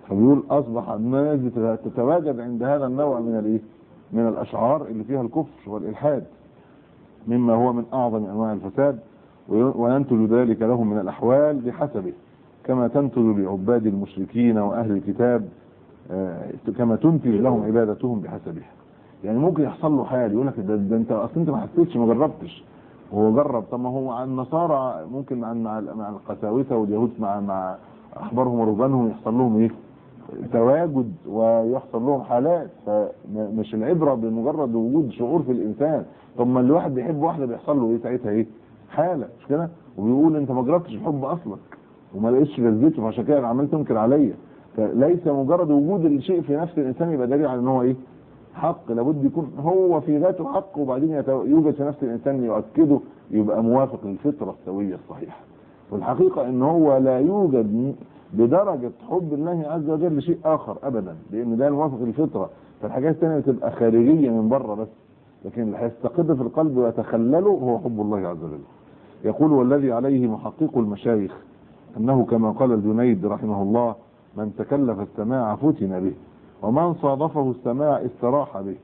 فبيقول اصبح الناس تتواجد عند هذا النوع من الايه من الاشعار اللي فيها الكفر والالحاد مما هو من اعظم انواع الفساد وي- وينتج ذلك لهم من الاحوال بحسبه كما تنتج لعباد المشركين واهل الكتاب آه، كما تنتج لهم عبادتهم بحسبها يعني ممكن يحصل له حال يقول لك ده, ده انت اصل انت ما حسيتش ما جربتش هو جرب طب ما هو مع النصارى ممكن مع مع مع القساوسه واليهود مع مع احبارهم ورهبانهم يحصل لهم ايه؟ تواجد ويحصل لهم حالات فمش العبره بمجرد وجود شعور في الانسان طب ما الواحد بيحب واحده بيحصل له ايه ساعتها ايه؟ حاله مش كده؟ وبيقول انت ما جربتش الحب اصلك وما لقيتش لذته فعشان كده عمال تنكر عليا فليس مجرد وجود الشيء في نفس الانسان يبقى دليل على ان هو ايه؟ حق لابد يكون هو في ذاته حق وبعدين يتو- يوجد في نفس الانسان يؤكده يبقى موافق للفطره السويه الصحيحه والحقيقه ان هو لا يوجد م- بدرجه حب الله عز وجل شيء اخر ابدا لان ده موافق للفطره فالحاجات الثانيه بتبقى خارجيه من بره بس لكن اللي هيستقر في القلب ويتخلله هو حب الله عز وجل يقول والذي عليه محقق المشايخ انه كما قال الجنيد رحمه الله من تكلف السماع فتن به ومن صادفه السماع استراح به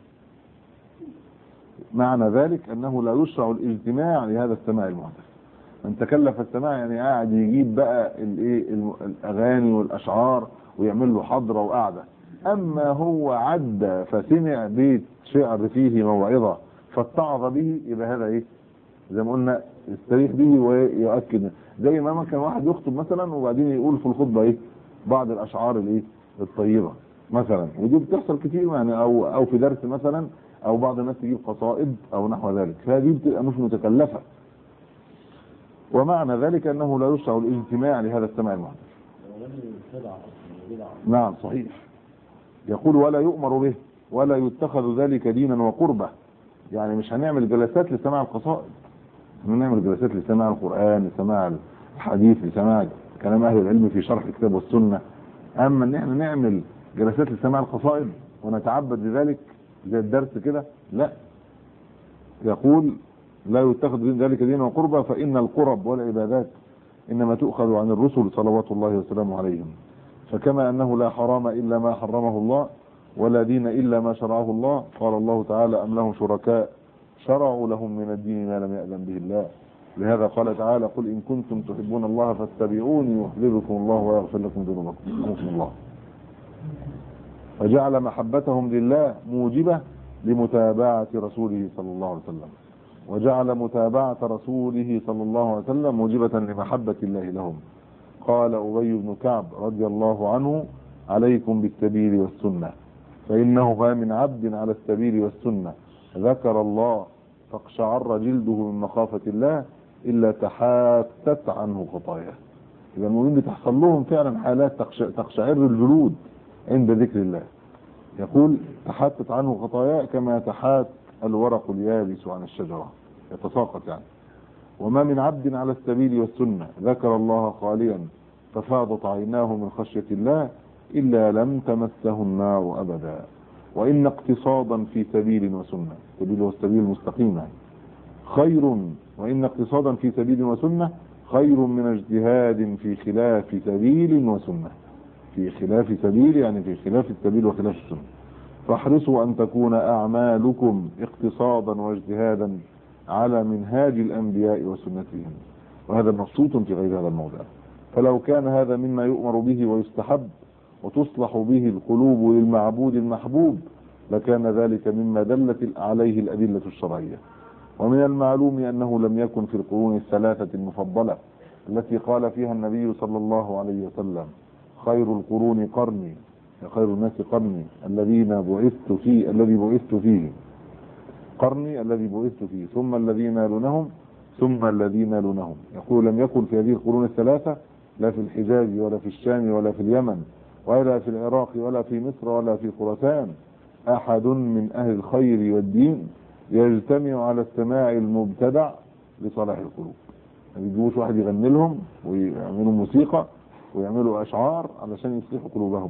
معنى ذلك انه لا يشرع الاجتماع لهذا السماع المحدث من تكلف السماع يعني قاعد يجيب بقى الايه الم- الاغاني والاشعار ويعمل له حضره وقعده اما هو عدى فسمع بيت شعر فيه موعظه فاتعظ به يبقى هذا ايه زي ما قلنا يستريح به ويؤكد زي ما ممكن واحد يخطب مثلا وبعدين يقول في الخطبه ايه بعض الاشعار الايه الطيبه مثلا ودي بتحصل كتير يعني او او في درس مثلا او بعض الناس تجيب قصائد او نحو ذلك فهذه بتبقى مش متكلفه ومعنى ذلك انه لا يشرع الاجتماع لهذا السماع المحدث نعم صحيح يقول ولا يؤمر به ولا يتخذ ذلك دينا وقربة يعني مش هنعمل جلسات لسماع القصائد نعمل جلسات لسماع القرآن لسماع الحديث لسماع كلام أهل العلم في شرح الكتاب والسنة أما إن احنا نعمل جلسات لسماع القصائد ونتعبد بذلك زي الدرس كده لا يقول لا يتخذ ذلك دينا وقربة فإن القرب والعبادات إنما تؤخذ عن الرسل صلوات الله وسلامه عليهم فكما أنه لا حرام إلا ما حرمه الله ولا دين إلا ما شرعه الله قال الله تعالى أم لهم شركاء شرعوا لهم من الدين ما لم يأذن به الله لهذا قال تعالى قل إن كنتم تحبون الله فاتبعوني يحببكم الله ويغفر لكم ذنوبكم رحمكم الله فجعل محبتهم لله موجبة لمتابعة رسوله صلى الله عليه وسلم وجعل متابعة رسوله صلى الله عليه وسلم موجبة لمحبة الله لهم قال أبي بن كعب رضي الله عنه عليكم بالسبيل والسنة فإنه ما من عبد على السبيل والسنة ذكر الله فاقشعر جلده من مخافة الله إلا تحاتت عنه خطاياه يبقى المؤمنين بتحصل لهم فعلا حالات تقش- تقشعر الجلود عند ذكر الله يقول تحاتت عنه خطاياه كما يتحات الورق اليابس عن الشجرة يتساقط يعني وما من عبد على السبيل والسنة ذكر الله خاليا ففاضت عيناه من خشية الله إلا لم تمسه النار أبدا وإن اقتصادا في سبيل وسنة سبيل هو السبيل المستقيم يعني. خير وإن اقتصادا في سبيل وسنة خير من اجتهاد في خلاف سبيل وسنة في خلاف سبيل يعني في خلاف السبيل وخلاف السنة فاحرصوا أن تكون أعمالكم اقتصادا واجتهادا على منهاج الأنبياء وسنتهم وهذا مبسوط في غير هذا الموضع فلو كان هذا مما يؤمر به ويستحب وتصلح به القلوب للمعبود المحبوب لكان ذلك مما دلت عليه الأدلة الشرعية ومن المعلوم أنه لم يكن في القرون الثلاثة المفضلة التي قال فيها النبي صلى الله عليه وسلم خير القرون قرني خير الناس قرني الذين بعثت فيه الذي بعثت فيه قرني الذي بعثت فيه ثم الذين يلونهم ثم الذين يلونهم يقول لم يكن في هذه القرون الثلاثة لا في الحجاز ولا في الشام ولا في اليمن ولا في العراق ولا في مصر ولا في خراسان أحد من أهل الخير والدين يجتمع على السماع المبتدع لصلاح القلوب ما بيجيبوش واحد يغني لهم ويعملوا موسيقى ويعملوا أشعار علشان يصلحوا قلوبهم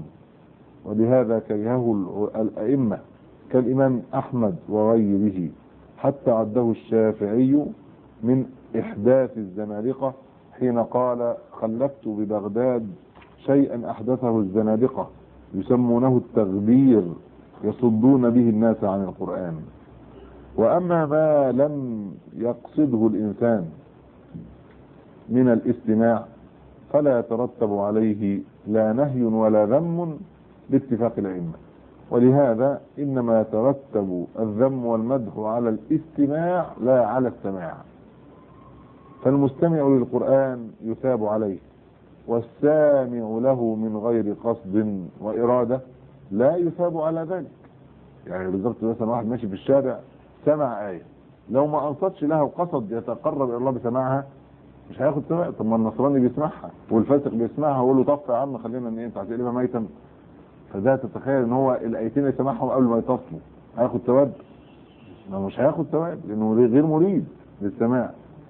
ولهذا كرهه الأئمة كالإمام أحمد وغيره حتى عده الشافعي من إحداث الزنادقة حين قال خلفت ببغداد شيئا أحدثه الزنادقة يسمونه التغبير يصدون به الناس عن القرآن وأما ما لم يقصده الإنسان من الاستماع فلا يترتب عليه لا نهي ولا ذم باتفاق الأئمة ولهذا إنما يترتب الذم والمدح على الاستماع لا على السماع فالمستمع للقرآن يثاب عليه والسامع له من غير قصد وإرادة لا يثاب على ذلك يعني بالظبط مثلا واحد ماشي في الشارع سمع آية لو ما أنصتش لها وقصد يتقرب إلى الله بسماعها مش هياخد ثواب طب ما النصراني بيسمعها والفاسق بيسمعها ويقول له طف يا عم خلينا ان انت هتقلبها ميتا فده تتخيل ان هو الايتين اللي سمعهم قبل ما يتصلوا هياخد ثواب ما مش هياخد ثواب لانه غير مريد للسماع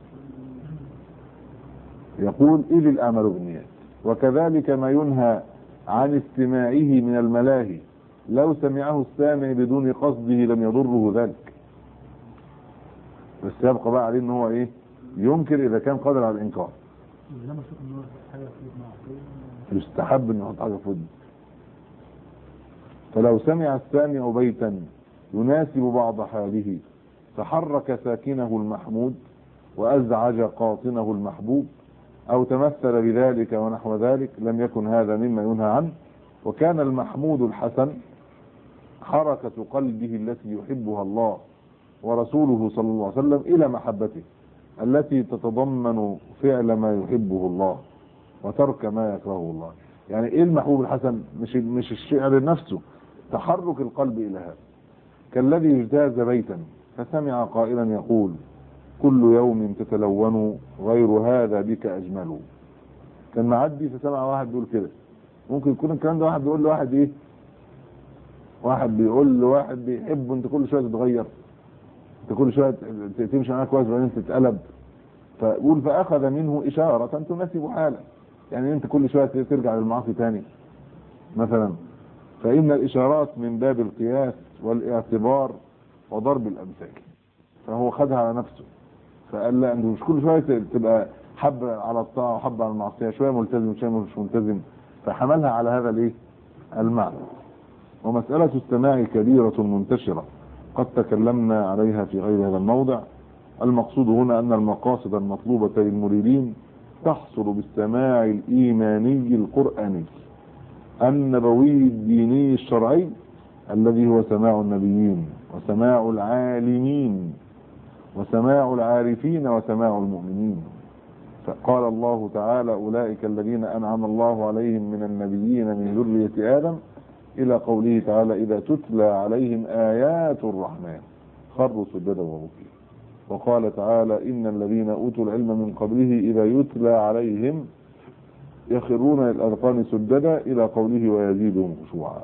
يقول إذ الأمل بالنيات وكذلك ما ينهى عن استماعه من الملاهي لو سمعه السامع بدون قصده لم يضره ذلك بس يبقى بقى عليه ان هو ايه ينكر اذا كان قادر على الانكار لما اشوف ان هو حاجه في معصيه يستحب انه يحط حاجه في ودنه فلو سمع السامع بيتا يناسب بعض حاله فحرك ساكنه المحمود وازعج قاطنه المحبوب او تمثل بذلك ونحو ذلك لم يكن هذا مما ينهى عنه وكان المحمود الحسن حركة قلبه التي يحبها الله ورسوله صلى الله عليه وسلم الى محبته التي تتضمن فعل ما يحبه الله وترك ما يكرهه الله يعني ايه المحبوب الحسن مش مش الشعر نفسه تحرك القلب الى هذا كالذي اجتاز بيتا فسمع قائلا يقول كل يوم تتلون غير هذا بك اجمل كان معدي فسمع واحد بيقول كده ممكن يكون الكلام ده واحد بيقول لواحد ايه واحد بيقول لواحد بيحبه انت كل شويه تتغير انت كل شويه تمشي معاه كويس وبعدين تتقلب فقول فاخذ منه اشاره تناسب حاله يعني انت كل شويه ترجع للمعاصي تاني مثلا فان الاشارات من باب القياس والاعتبار وضرب الامثال فهو خدها على نفسه فقال لا انت مش كل شويه تبقى حب على الطاعه وحب على المعصيه شويه ملتزم شويه مش ملتزم فحملها على هذا الايه المعنى ومساله السماع كبيره منتشره قد تكلمنا عليها في غير هذا الموضع المقصود هنا ان المقاصد المطلوبه للمريدين تحصل بالسماع الايماني القراني النبوي الديني الشرعي الذي هو سماع النبيين وسماع العالمين وسماع العارفين وسماع المؤمنين فقال الله تعالى أولئك الذين أنعم الله عليهم من النبيين من ذرية آدم إلى قوله تعالى إذا تتلى عليهم آيات الرحمن خروا سجدا وبكيا وقال تعالى إن الذين أوتوا العلم من قبله إذا يتلى عليهم يخرون الأذقان سجدا إلى قوله ويزيدهم خشوعا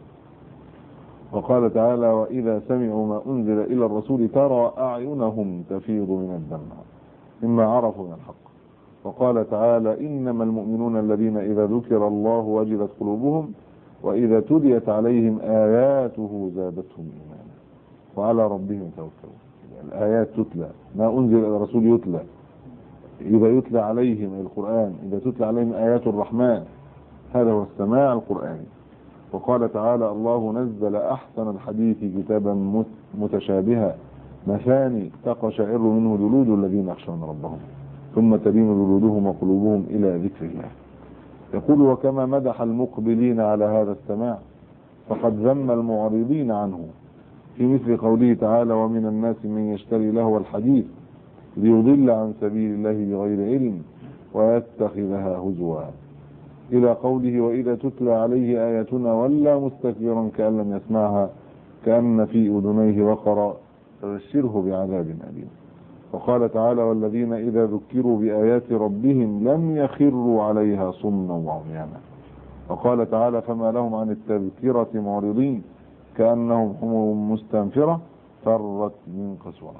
وقال تعالى وإذا سمعوا ما أنزل إلى الرسول ترى أعينهم تفيض من الدمع مما عرفوا من الحق وقال تعالى إنما المؤمنون الذين إذا ذكر الله وجلت قلوبهم وإذا تليت عليهم آياته زادتهم إيمانا وعلى ربهم يتوكلون الآيات تتلى ما أنزل إلى الرسول يتلى إذا يتلى عليهم القرآن إذا تتلى عليهم آيات الرحمن هذا هو السماع القرآني وقال تعالى الله نزل أحسن الحديث كتابا متشابها مثاني تقشعر منه جلود الذين يخشون ربهم ثم تلين جلودهم وقلوبهم إلى ذكر الله يقول وكما مدح المقبلين على هذا السماع فقد ذم المعرضين عنه في مثل قوله تعالى ومن الناس من يشتري له الحديث ليضل عن سبيل الله بغير علم ويتخذها هزوا إلى قوله وإذا تتلى عليه آياتنا ولى مستكبرا كأن لم يسمعها كأن في أذنيه وقرا فبشره بعذاب أليم وقال تعالى والذين إذا ذكروا بآيات ربهم لم يخروا عليها صما وعميانا وقال تعالى فما لهم عن التذكرة معرضين كأنهم حمر مستنفرة فرت من قسورة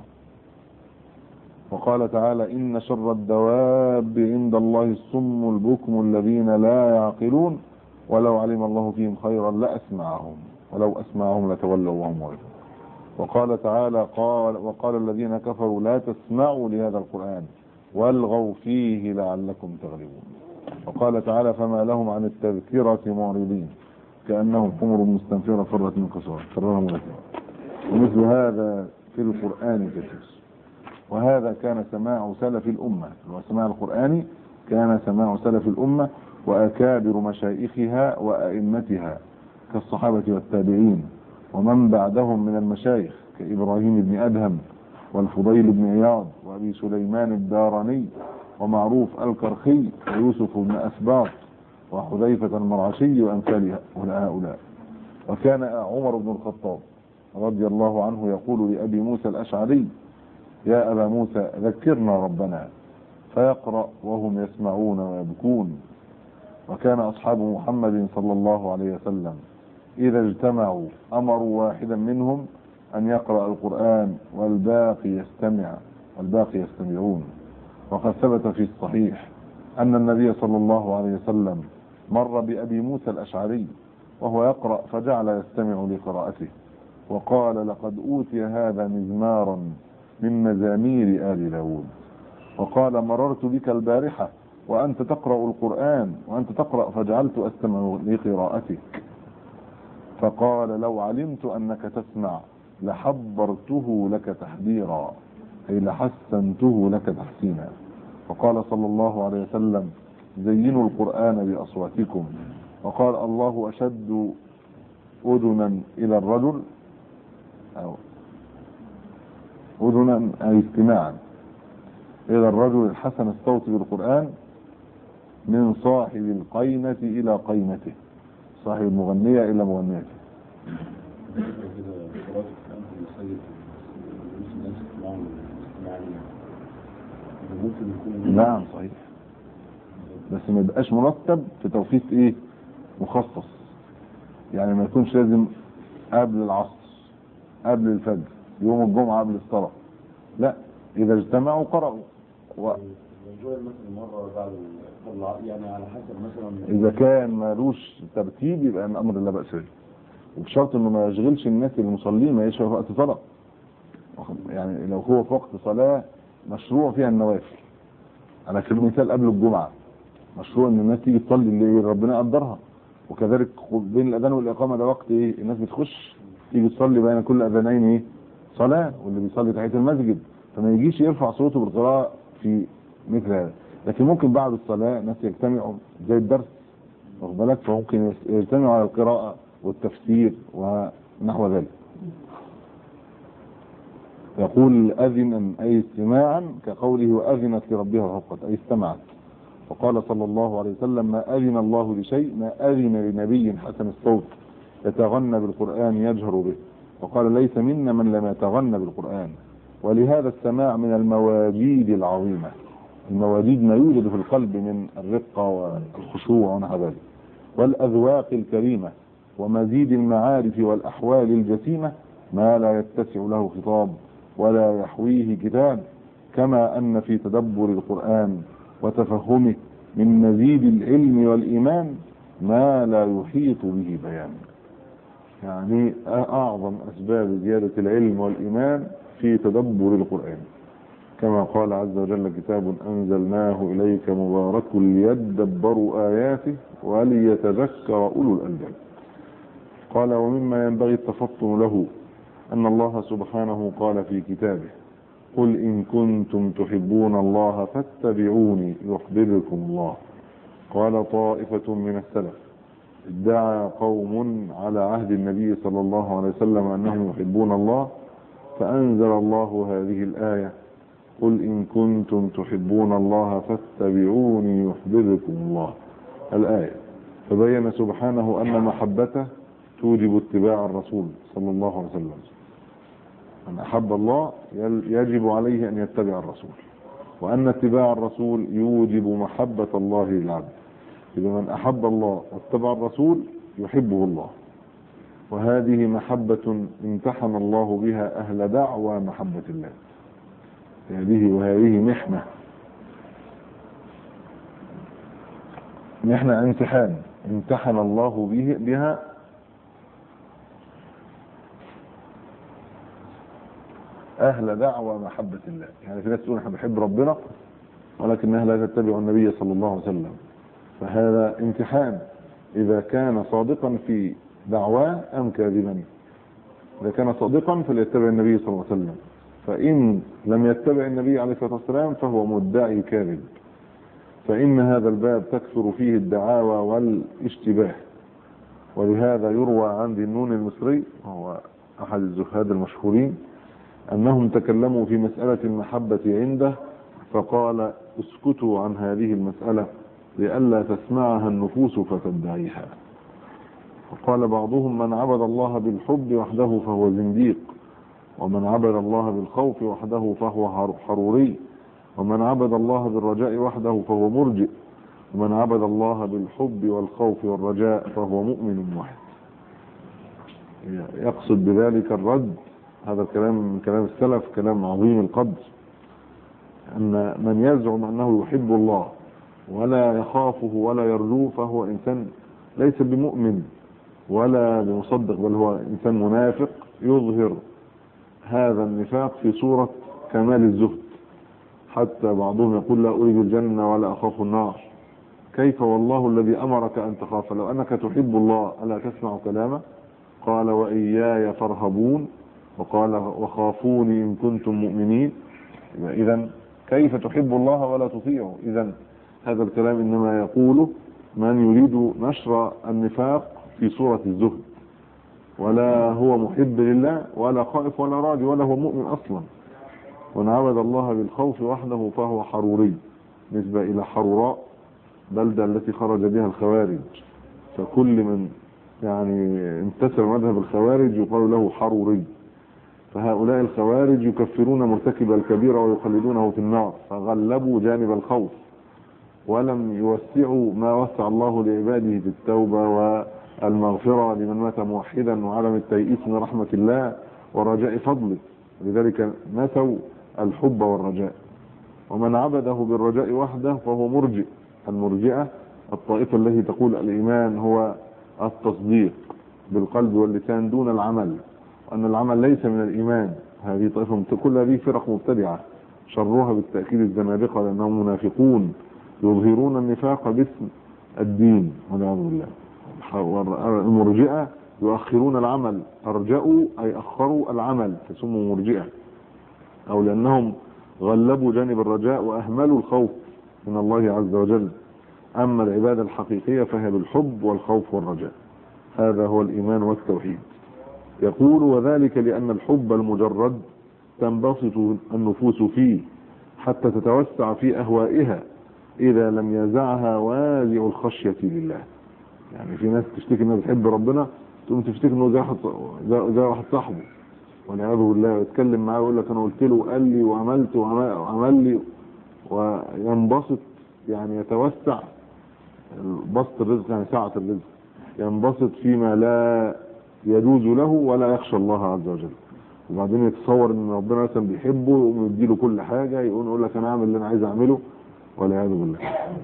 وقال تعالى إن شر الدواب عند الله الصم البكم الذين لا يعقلون ولو علم الله فيهم خيرا لأسمعهم ولو أسمعهم لتولوا وهم معرضون وقال تعالى قال وقال الذين كفروا لا تسمعوا لهذا القرآن والغوا فيه لعلكم تغلبون وقال تعالى فما لهم عن التذكرة معرضين كأنهم حمر مستنفرة فرت من قصار فرها ملكة ومثل هذا في القرآن كثير وهذا كان سماع سلف الأمة وسماع القرآن كان سماع سلف الأمة وأكابر مشايخها وأئمتها كالصحابة والتابعين ومن بعدهم من المشايخ كإبراهيم بن أدهم والفضيل بن عياض وأبي سليمان الداراني ومعروف الكرخي ويوسف بن أسباط وحذيفة المرعشي وأمثال هؤلاء وكان عمر بن الخطاب رضي الله عنه يقول لأبي موسى الأشعري يا أبا موسى ذكرنا ربنا فيقرأ وهم يسمعون ويبكون وكان أصحاب محمد صلى الله عليه وسلم إذا اجتمعوا أمروا واحدا منهم أن يقرأ القرآن والباقي يستمع والباقي يستمعون وقد ثبت في الصحيح أن النبي صلى الله عليه وسلم مر بأبي موسى الأشعري وهو يقرأ فجعل يستمع لقراءته وقال لقد أوتي هذا مزمارا من مزامير آل داود وقال مررت بك البارحة وأنت تقرأ القرآن وأنت تقرأ فجعلت أستمع لقراءتك فقال لو علمت أنك تسمع لحبرته لك تحبيرا أي لحسنته لك تحسينا وقال صلى الله عليه وسلم زينوا القرآن بأصواتكم وقال الله أشد أذنا إلى الرجل أو أذنا أي استماعا إلى الرجل الحسن الصوت بالقرآن من صاحب القينة إلى قينته صاحب المغنية إلى مغنيته نعم صحيح بس ما يبقاش مرتب في توقيت ايه مخصص يعني ما يكونش لازم قبل العصر قبل الفجر يوم الجمعة قبل الصلاة لا اذا اجتمعوا قرأوا و... مثلا مرة بعد الطلع يعني على حسب مثلا اذا كان مالوش ترتيب يبقى من امر لا باس به وبشرط انه ما يشغلش الناس المصلين ما يشغل وقت صلاه يعني لو هو في وقت صلاه مشروع فيها النوافل على سبيل المثال قبل الجمعه مشروع ان الناس تيجي تصلي اللي ربنا قدرها وكذلك بين الاذان والاقامه ده وقت ايه الناس بتخش تيجي تصلي بين كل اذانين ايه صلاه واللي بيصلي تحيه المسجد فما يجيش يرفع صوته بالقراءه في مثل هذا لكن ممكن بعد الصلاه ناس يجتمعوا زي الدرس واخد بالك فممكن يجتمعوا على القراءه والتفسير ونحو ذلك يقول أذنا أي استماعا كقوله وأذنت لربها وحقت أي استمعت وقال صلى الله عليه وسلم ما أذن الله لشيء ما أذن لنبي حسن الصوت يتغنى بالقرآن يجهر به وقال ليس منا من لم يتغنى بالقرآن ولهذا السماع من المواجيد العظيمة المواجيد ما يوجد في القلب من الرقة والخشوع ونحو ذلك والأذواق الكريمة ومزيد المعارف والأحوال الجسيمة ما لا يتسع له خطاب ولا يحويه كتاب كما أن في تدبر القرآن وتفهمه من مزيد العلم والإيمان ما لا يحيط به بيان يعني أعظم أسباب زيادة العلم والإيمان في تدبر القرآن كما قال عز وجل كتاب أنزلناه إليك مبارك ليدبروا آياته وليتذكر أولو الألباب قال ومما ينبغي التفطن له أن الله سبحانه قال في كتابه قل إن كنتم تحبون الله فاتبعوني يحببكم الله قال طائفة من السلف ادعى قوم على عهد النبي صلى الله عليه وسلم أنهم يحبون الله فأنزل الله هذه الآية قل إن كنتم تحبون الله فاتبعوني يحببكم الله الآية فبين سبحانه أن محبته توجب اتباع الرسول صلى الله عليه وسلم من أحب الله يجب عليه أن يتبع الرسول وأن اتباع الرسول يوجب محبة الله للعبد إذا من أحب الله واتبع الرسول يحبه الله وهذه محبة امتحن الله بها أهل دعوى محبة الله هذه وهذه محنة محنة امتحان امتحن الله به بها أهل دعوى محبة الله يعني في ناس تقول احنا بنحب ربنا ولكنها لا تتبع النبي صلى الله عليه وسلم فهذا امتحان إذا كان صادقا في دعواه أم كاذبا إذا كان صادقا فليتبع النبي صلى الله عليه وسلم فإن لم يتبع النبي عليه الصلاة والسلام فهو مدعي كاذب فإن هذا الباب تكثر فيه الدعاوى والاشتباه ولهذا يروى عن ذي النون المصري وهو أحد الزهاد المشهورين أنهم تكلموا في مسألة المحبة عنده فقال اسكتوا عن هذه المسألة لئلا تسمعها النفوس فتدعيها وقال بعضهم من عبد الله بالحب وحده فهو زنديق ومن عبد الله بالخوف وحده فهو حروري ومن عبد الله بالرجاء وحده فهو مرجئ ومن عبد الله بالحب والخوف والرجاء فهو مؤمن واحد يقصد بذلك الرد هذا الكلام من كلام السلف كلام عظيم القدر أن من يزعم أنه يحب الله ولا يخافه ولا يرجوه فهو إنسان ليس بمؤمن ولا بمصدق بل هو إنسان منافق يظهر هذا النفاق في صورة كمال الزهد حتى بعضهم يقول لا أريد الجنة ولا أخاف النار كيف والله الذي أمرك أن تخاف لو أنك تحب الله ألا تسمع كلامه قال وإياي فارهبون وقال وخافوني إن كنتم مؤمنين إذا كيف تحب الله ولا تطيعه إذا هذا الكلام إنما يقوله من يريد نشر النفاق في صورة الزهد ولا هو محب لله ولا خائف ولا راجي ولا هو مؤمن أصلا ومن عبد الله بالخوف وحده فهو حروري نسبة إلى حروراء بلدة التي خرج بها الخوارج فكل من يعني انتسب مذهب الخوارج يقال له حروري فهؤلاء الخوارج يكفرون مرتكب الكبيرة ويخلدونه في النار فغلبوا جانب الخوف ولم يوسعوا ما وسع الله لعباده في التوبة والمغفرة لمن مات موحدا وعدم التيئيس من رحمة الله ورجاء فضله لذلك نسوا الحب والرجاء ومن عبده بالرجاء وحده فهو مرجئ المرجئة الطائفة التي تقول الإيمان هو التصديق بالقلب واللسان دون العمل وأن العمل ليس من الإيمان هذه طائفة كل هذه فرق مبتدعة شرها بالتأكيد الزنادقة لأنهم منافقون يظهرون النفاق باسم الدين والعياذ بالله المرجئة يؤخرون العمل أرجأوا أي أخروا العمل فسموا مرجئة أو لأنهم غلبوا جانب الرجاء وأهملوا الخوف من الله عز وجل أما العبادة الحقيقية فهي بالحب والخوف والرجاء هذا هو الإيمان والتوحيد يقول وذلك لأن الحب المجرد تنبسط النفوس فيه حتى تتوسع في أهوائها إذا لم يزعها وازع الخشية لله يعني في ناس تشتكي انها بتحب ربنا تقوم تفتكر انه زي واحد زي واحد صاحبه والعياذ بالله يتكلم معاه ويقول لك انا قلت له وقال لي وعملت وعمل لي وينبسط يعني يتوسع بسط الرزق يعني سعة الرزق ينبسط فيما لا يجوز له ولا يخشى الله عز وجل وبعدين يتصور ان ربنا مثلا بيحبه ويقوم يديله كل حاجه يقول يقول لك انا اعمل اللي انا عايز اعمله والعياذ بالله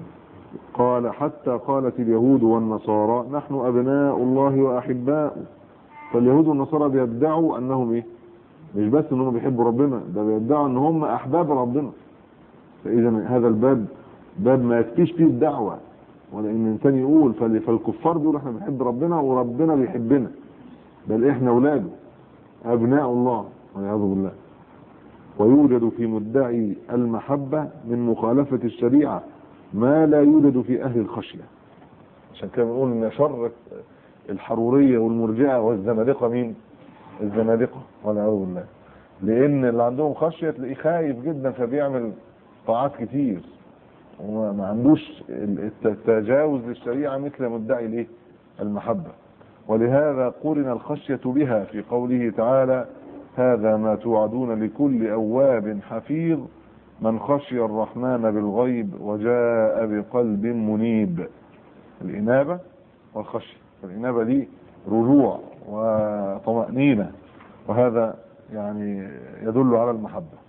قال حتى قالت اليهود والنصارى نحن ابناء الله واحباؤه فاليهود والنصارى بيدعوا انهم ايه مش بس انهم بيحبوا ربنا ده بيدعوا ان هم احباب ربنا فاذا هذا الباب باب ما يكفيش فيه الدعوه ولا ان الانسان يقول فالكفار بيقولوا احنا بنحب ربنا وربنا بيحبنا بل احنا اولاده ابناء الله والعياذ بالله ويوجد في مدعي المحبة من مخالفة الشريعة ما لا يوجد في أهل الخشية عشان كده بنقول ان شر الحرورية والمرجئة والزنادقة مين الزنادقة والعياذ بالله لان اللي عندهم خشية تلاقيه خايف جدا فبيعمل طاعات كتير وما عندوش التجاوز للشريعة مثل مدعي الايه المحبة ولهذا قرن الخشية بها في قوله تعالى هذا ما توعدون لكل أواب حفيظ من خشي الرحمن بالغيب وجاء بقلب منيب الإنابة والخشية الإنابة دي رجوع وطمأنينة وهذا يعني يدل على المحبة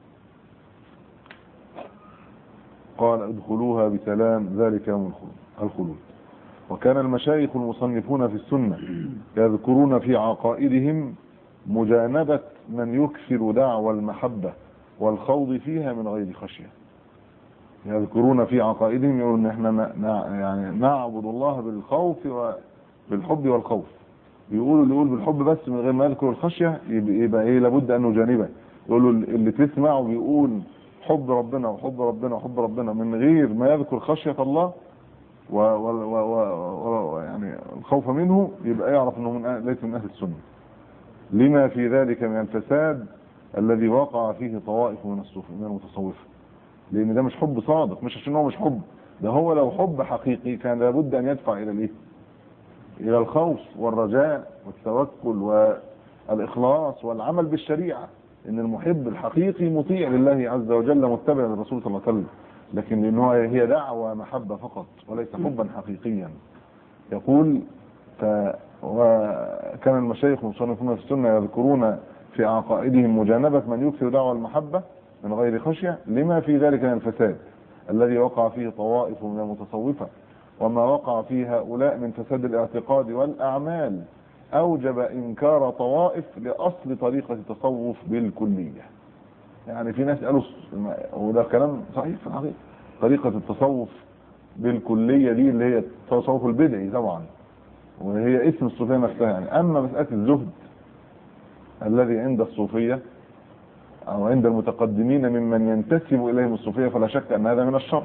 قال ادخلوها بسلام ذلك يوم الخلود وكان المشايخ المصنفون في السنة يذكرون في عقائدهم مجانبة من يكثر دعوى المحبة والخوض فيها من غير خشية يذكرون في عقائدهم يقولون ان احنا ن- ن- يعني نعبد الله بالخوف وبالحب والخوف بيقولوا اللي يقول بالحب بس من غير ما يذكر الخشيه يبقى, يبقى ايه لابد انه جانبا يقولوا اللي تسمعه بيقول حب ربنا وحب ربنا وحب ربنا من غير ما يذكر خشيه الله و و و و و يعني الخوف منه يبقى يعرف انه من أهل ليس من اهل السنه لما في ذلك من الفساد الذي وقع فيه طوائف من الصوفيه من المتصوفه لان ده مش حب صادق مش عشان هو مش حب ده هو لو حب حقيقي كان لابد ان يدفع الى الايه الى الخوف والرجاء والتوكل والاخلاص والعمل بالشريعه ان المحب الحقيقي مطيع لله عز وجل متبع للرسول صلى الله عليه وسلم لكن لانه هي دعوه محبه فقط وليس حبا حقيقيا يقول ف وكان المشايخ المصنفون في السنه يذكرون في عقائدهم مجانبه من يكثر دعوى المحبه من غير خشيه لما في ذلك من الفساد الذي وقع فيه طوائف من المتصوفه وما وقع في هؤلاء من فساد الاعتقاد والاعمال اوجب انكار طوائف لاصل طريقه التصوف بالكليه يعني في ناس قالوا وده كلام صحيح في الحقيقه طريقه التصوف بالكليه دي اللي هي التصوف البدعي طبعا وهي اسم الصوفيه نفسها يعني اما مساله الزهد الذي عند الصوفيه او عند المتقدمين ممن ينتسب اليهم الصوفيه فلا شك ان هذا من الشر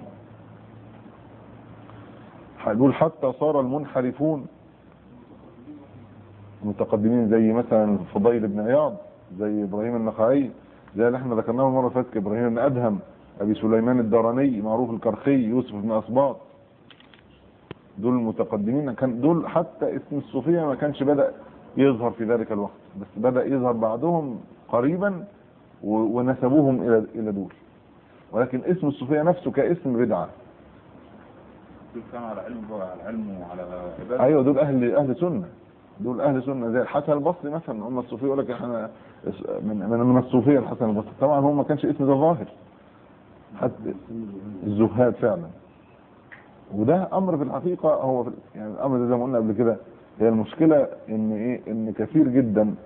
هيقول حتى صار المنحرفون المتقدمين زي مثلا فضيل بن عياض زي ابراهيم النخعي زي اللي احنا ذكرناه المره اللي فاتت ابراهيم بن ادهم ابي سليمان الدراني معروف الكرخي يوسف بن اسباط دول المتقدمين كان دول حتى اسم الصوفيه ما كانش بدا يظهر في ذلك الوقت بس بدا يظهر بعدهم قريبا و- ونسبوهم الى الى دول ولكن اسم الصوفيه نفسه كاسم بدعه كان على علم على علم وعلى عباده ايوه دول اهل اهل سنه دول اهل سنه زي الحسن البصري مثلا هم الصوفيه يقول لك احنا من من, من الصوفيه الحسن البصري طبعا هو ما كانش اسم ده ظاهر حتى الزهاد فعلا وده امر في الحقيقه هو في يعني الامر ده زي ما قلنا قبل كده هي المشكله ان ايه ان كثير جدا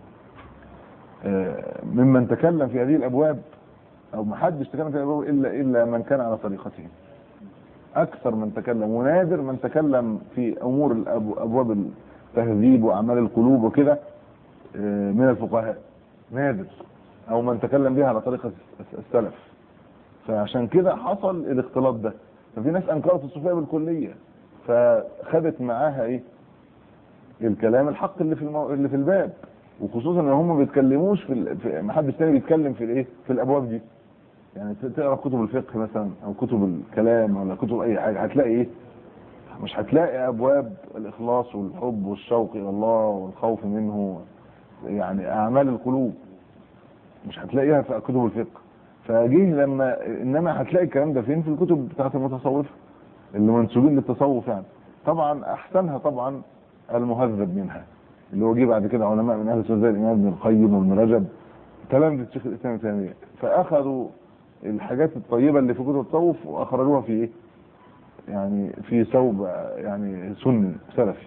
آه، ممن تكلم في هذه الابواب او ما حدش تكلم في هذه الابواب الا الا من كان على طريقتهم اكثر من تكلم ونادر من تكلم في امور الأب- ابواب التهذيب واعمال القلوب وكده آه، من الفقهاء نادر او من تكلم بها على طريقه السلف فعشان كده حصل الاختلاط ده ففي ناس انكرت الصوفيه بالكليه فخدت معاها ايه الكلام الحق اللي في المو... اللي في الباب وخصوصا ان هم ما بيتكلموش في, ال... في ما حدش تاني بيتكلم في الايه في الابواب دي يعني ت- تقرا كتب الفقه مثلا او كتب الكلام ولا كتب اي حاجه هتلاقي ايه مش هتلاقي ابواب الاخلاص والحب والشوق الى الله والخوف منه يعني اعمال القلوب مش هتلاقيها في كتب الفقه فجه لما انما هتلاقي الكلام ده فين في الكتب بتاعت المتصوفه اللي منسوبين للتصوف يعني طبعا احسنها طبعا المهذب منها اللي هو جه بعد كده علماء من اهل السنه زي الامام ابن القيم وابن رجب تلامذه الشيخ الاسلام ابن تيميه فاخذوا الحاجات الطيبه اللي في كتب التصوف واخرجوها في ايه؟ يعني في ثوب يعني سني سلفي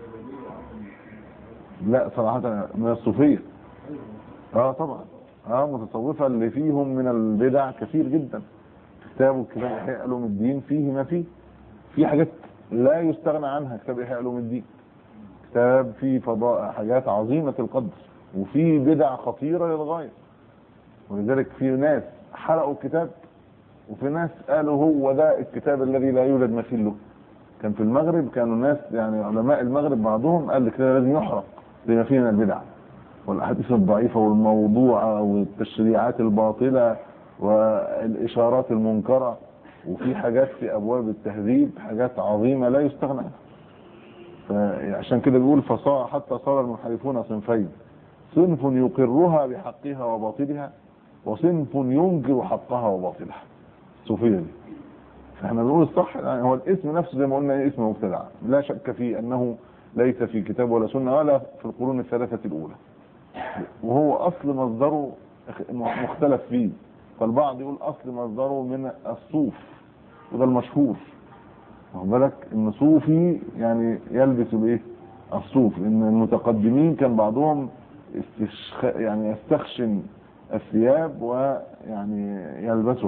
لا صراحه من الصوفيه اه طبعا اه متصوفه اللي فيهم من البدع كثير جدا كتاب كتاب احياء علوم الدين فيه ما فيه في حاجات لا يستغنى عنها كتاب احياء علوم الدين كتاب فيه فضاء حاجات عظيمه القدر وفي بدع خطيره للغايه ولذلك في ناس حرقوا الكتاب وفي ناس قالوا هو ده الكتاب الذي لا يوجد مثيل له كان في المغرب كانوا ناس يعني علماء المغرب بعضهم قال الكتاب لازم يحرق لما فيه من البدع والاحاديث الضعيفه والموضوعه والتشريعات الباطله والاشارات المنكره وفي حاجات في ابواب التهذيب حاجات عظيمه لا يستغنى عنها فعشان كده بيقول فصار حتى صار المنحرفون صنفين صنف يقرها بحقها وباطلها وصنف ينكر حقها وباطلها الصوفيه دي فاحنا بنقول الصح يعني هو الاسم نفسه زي ما قلنا اسم مبتدع لا شك فيه انه ليس في كتاب ولا سنه ولا في القرون الثلاثه الاولى وهو اصل مصدره مختلف فيه فالبعض يقول اصل مصدره من الصوف وده المشهور واخد بالك ان صوفي يعني يلبس الايه الصوف لان المتقدمين كان بعضهم استشخ... يعني يستخشن الثياب ويعني يلبسها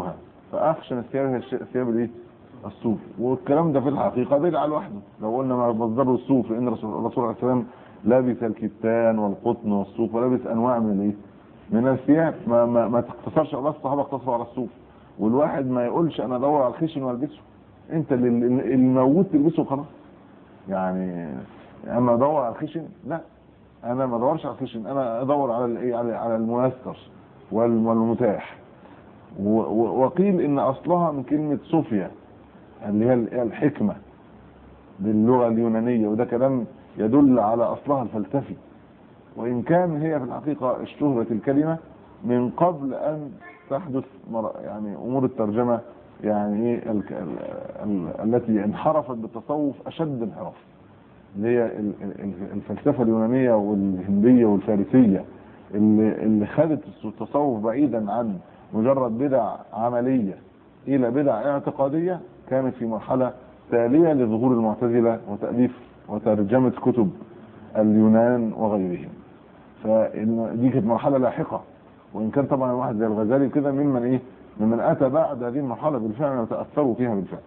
فاخشن الثياب هي الش- الثياب الايه الصوف والكلام ده في الحقيقه بدعه لوحده لو قلنا ما مصدره الصوف لان الرسول الرسول عليه السلام لابس الكتان والقطن والصوف ولابس انواع من الايه من الثياب ما ما, ما تقتصرش على الصحابه اقتصروا على الصوف والواحد ما يقولش انا ادور على الخشن والبسه انت اللي اللي الموجود تلبسه خلاص يعني اما ادور على الخشن لا انا ما ادورش على الخشن انا ادور على الايه على على الميسر وال- والمتاح و- و- وقيل ان اصلها من كلمه صوفيا اللي هي ال- الحكمه باللغه اليونانيه وده كلام يدل على اصلها الفلسفي وان كان هي في الحقيقه اشتهرت الكلمه من قبل ان تحدث مر- يعني امور الترجمه يعني ايه ال- ال- ال- التي انحرفت بالتصوف اشد انحراف اللي هي ال- ال- الفلسفه اليونانيه والهنديه والفارسيه اللي اللي خدت التصوف بعيدا عن مجرد بدع عمليه الى بدع اعتقاديه كانت في مرحله تاليه لظهور المعتزله وتاليف وترجمه كتب اليونان وغيرهم فدي كانت مرحله لاحقه وان كان طبعا واحد زي الغزالي كده ممن ايه ممن اتى بعد هذه المرحله بالفعل وتاثروا فيها بالفعل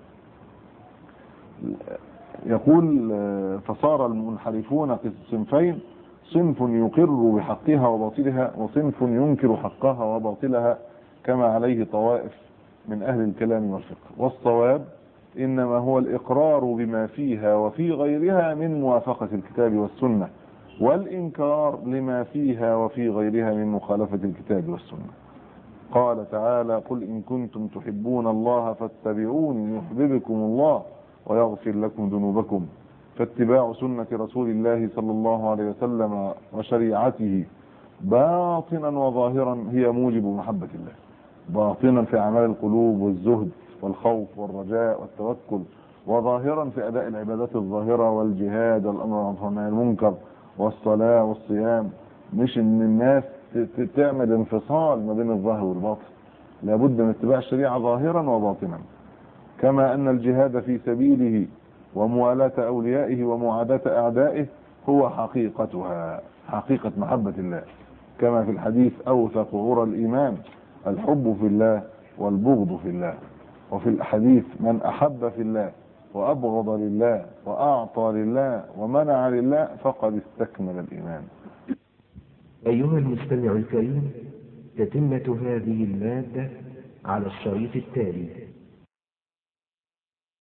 يقول آه، فصار المنحرفون في الصنفين صنف يقر بحقها وباطلها وصنف ينكر حقها وباطلها كما عليه طوائف من أهل الكلام والفقه والصواب إنما هو الإقرار بما فيها وفي غيرها من موافقة الكتاب والسنة والإنكار لما فيها وفي غيرها من مخالفة الكتاب والسنة قال تعالى قل إن كنتم تحبون الله فاتبعوني يحببكم الله ويغفر لكم ذنوبكم فاتباع سنة رسول الله صلى الله عليه وسلم وشريعته باطنا وظاهرا هي موجب محبة الله باطنا في أعمال القلوب والزهد والخوف والرجاء والتوكل وظاهرا في أداء العبادات الظاهرة والجهاد والأمر بالمعروف والنهي عن المنكر والصلاة والصيام مش إن الناس ت- ت- تعمل انفصال ما بين الظاهر والباطن لابد من اتباع الشريعة ظاهرا وباطنا كما أن الجهاد في سبيله وموالاة أوليائه ومعاداة أعدائه هو حقيقتها حقيقة محبة الله كما في الحديث أوثق عرى الإيمان الحب في الله والبغض في الله وفي الحديث من أحب في الله وأبغض لله وأعطى لله ومنع لله فقد استكمل الإيمان أيها المستمع الكريم تتمة هذه المادة على الشريط التالي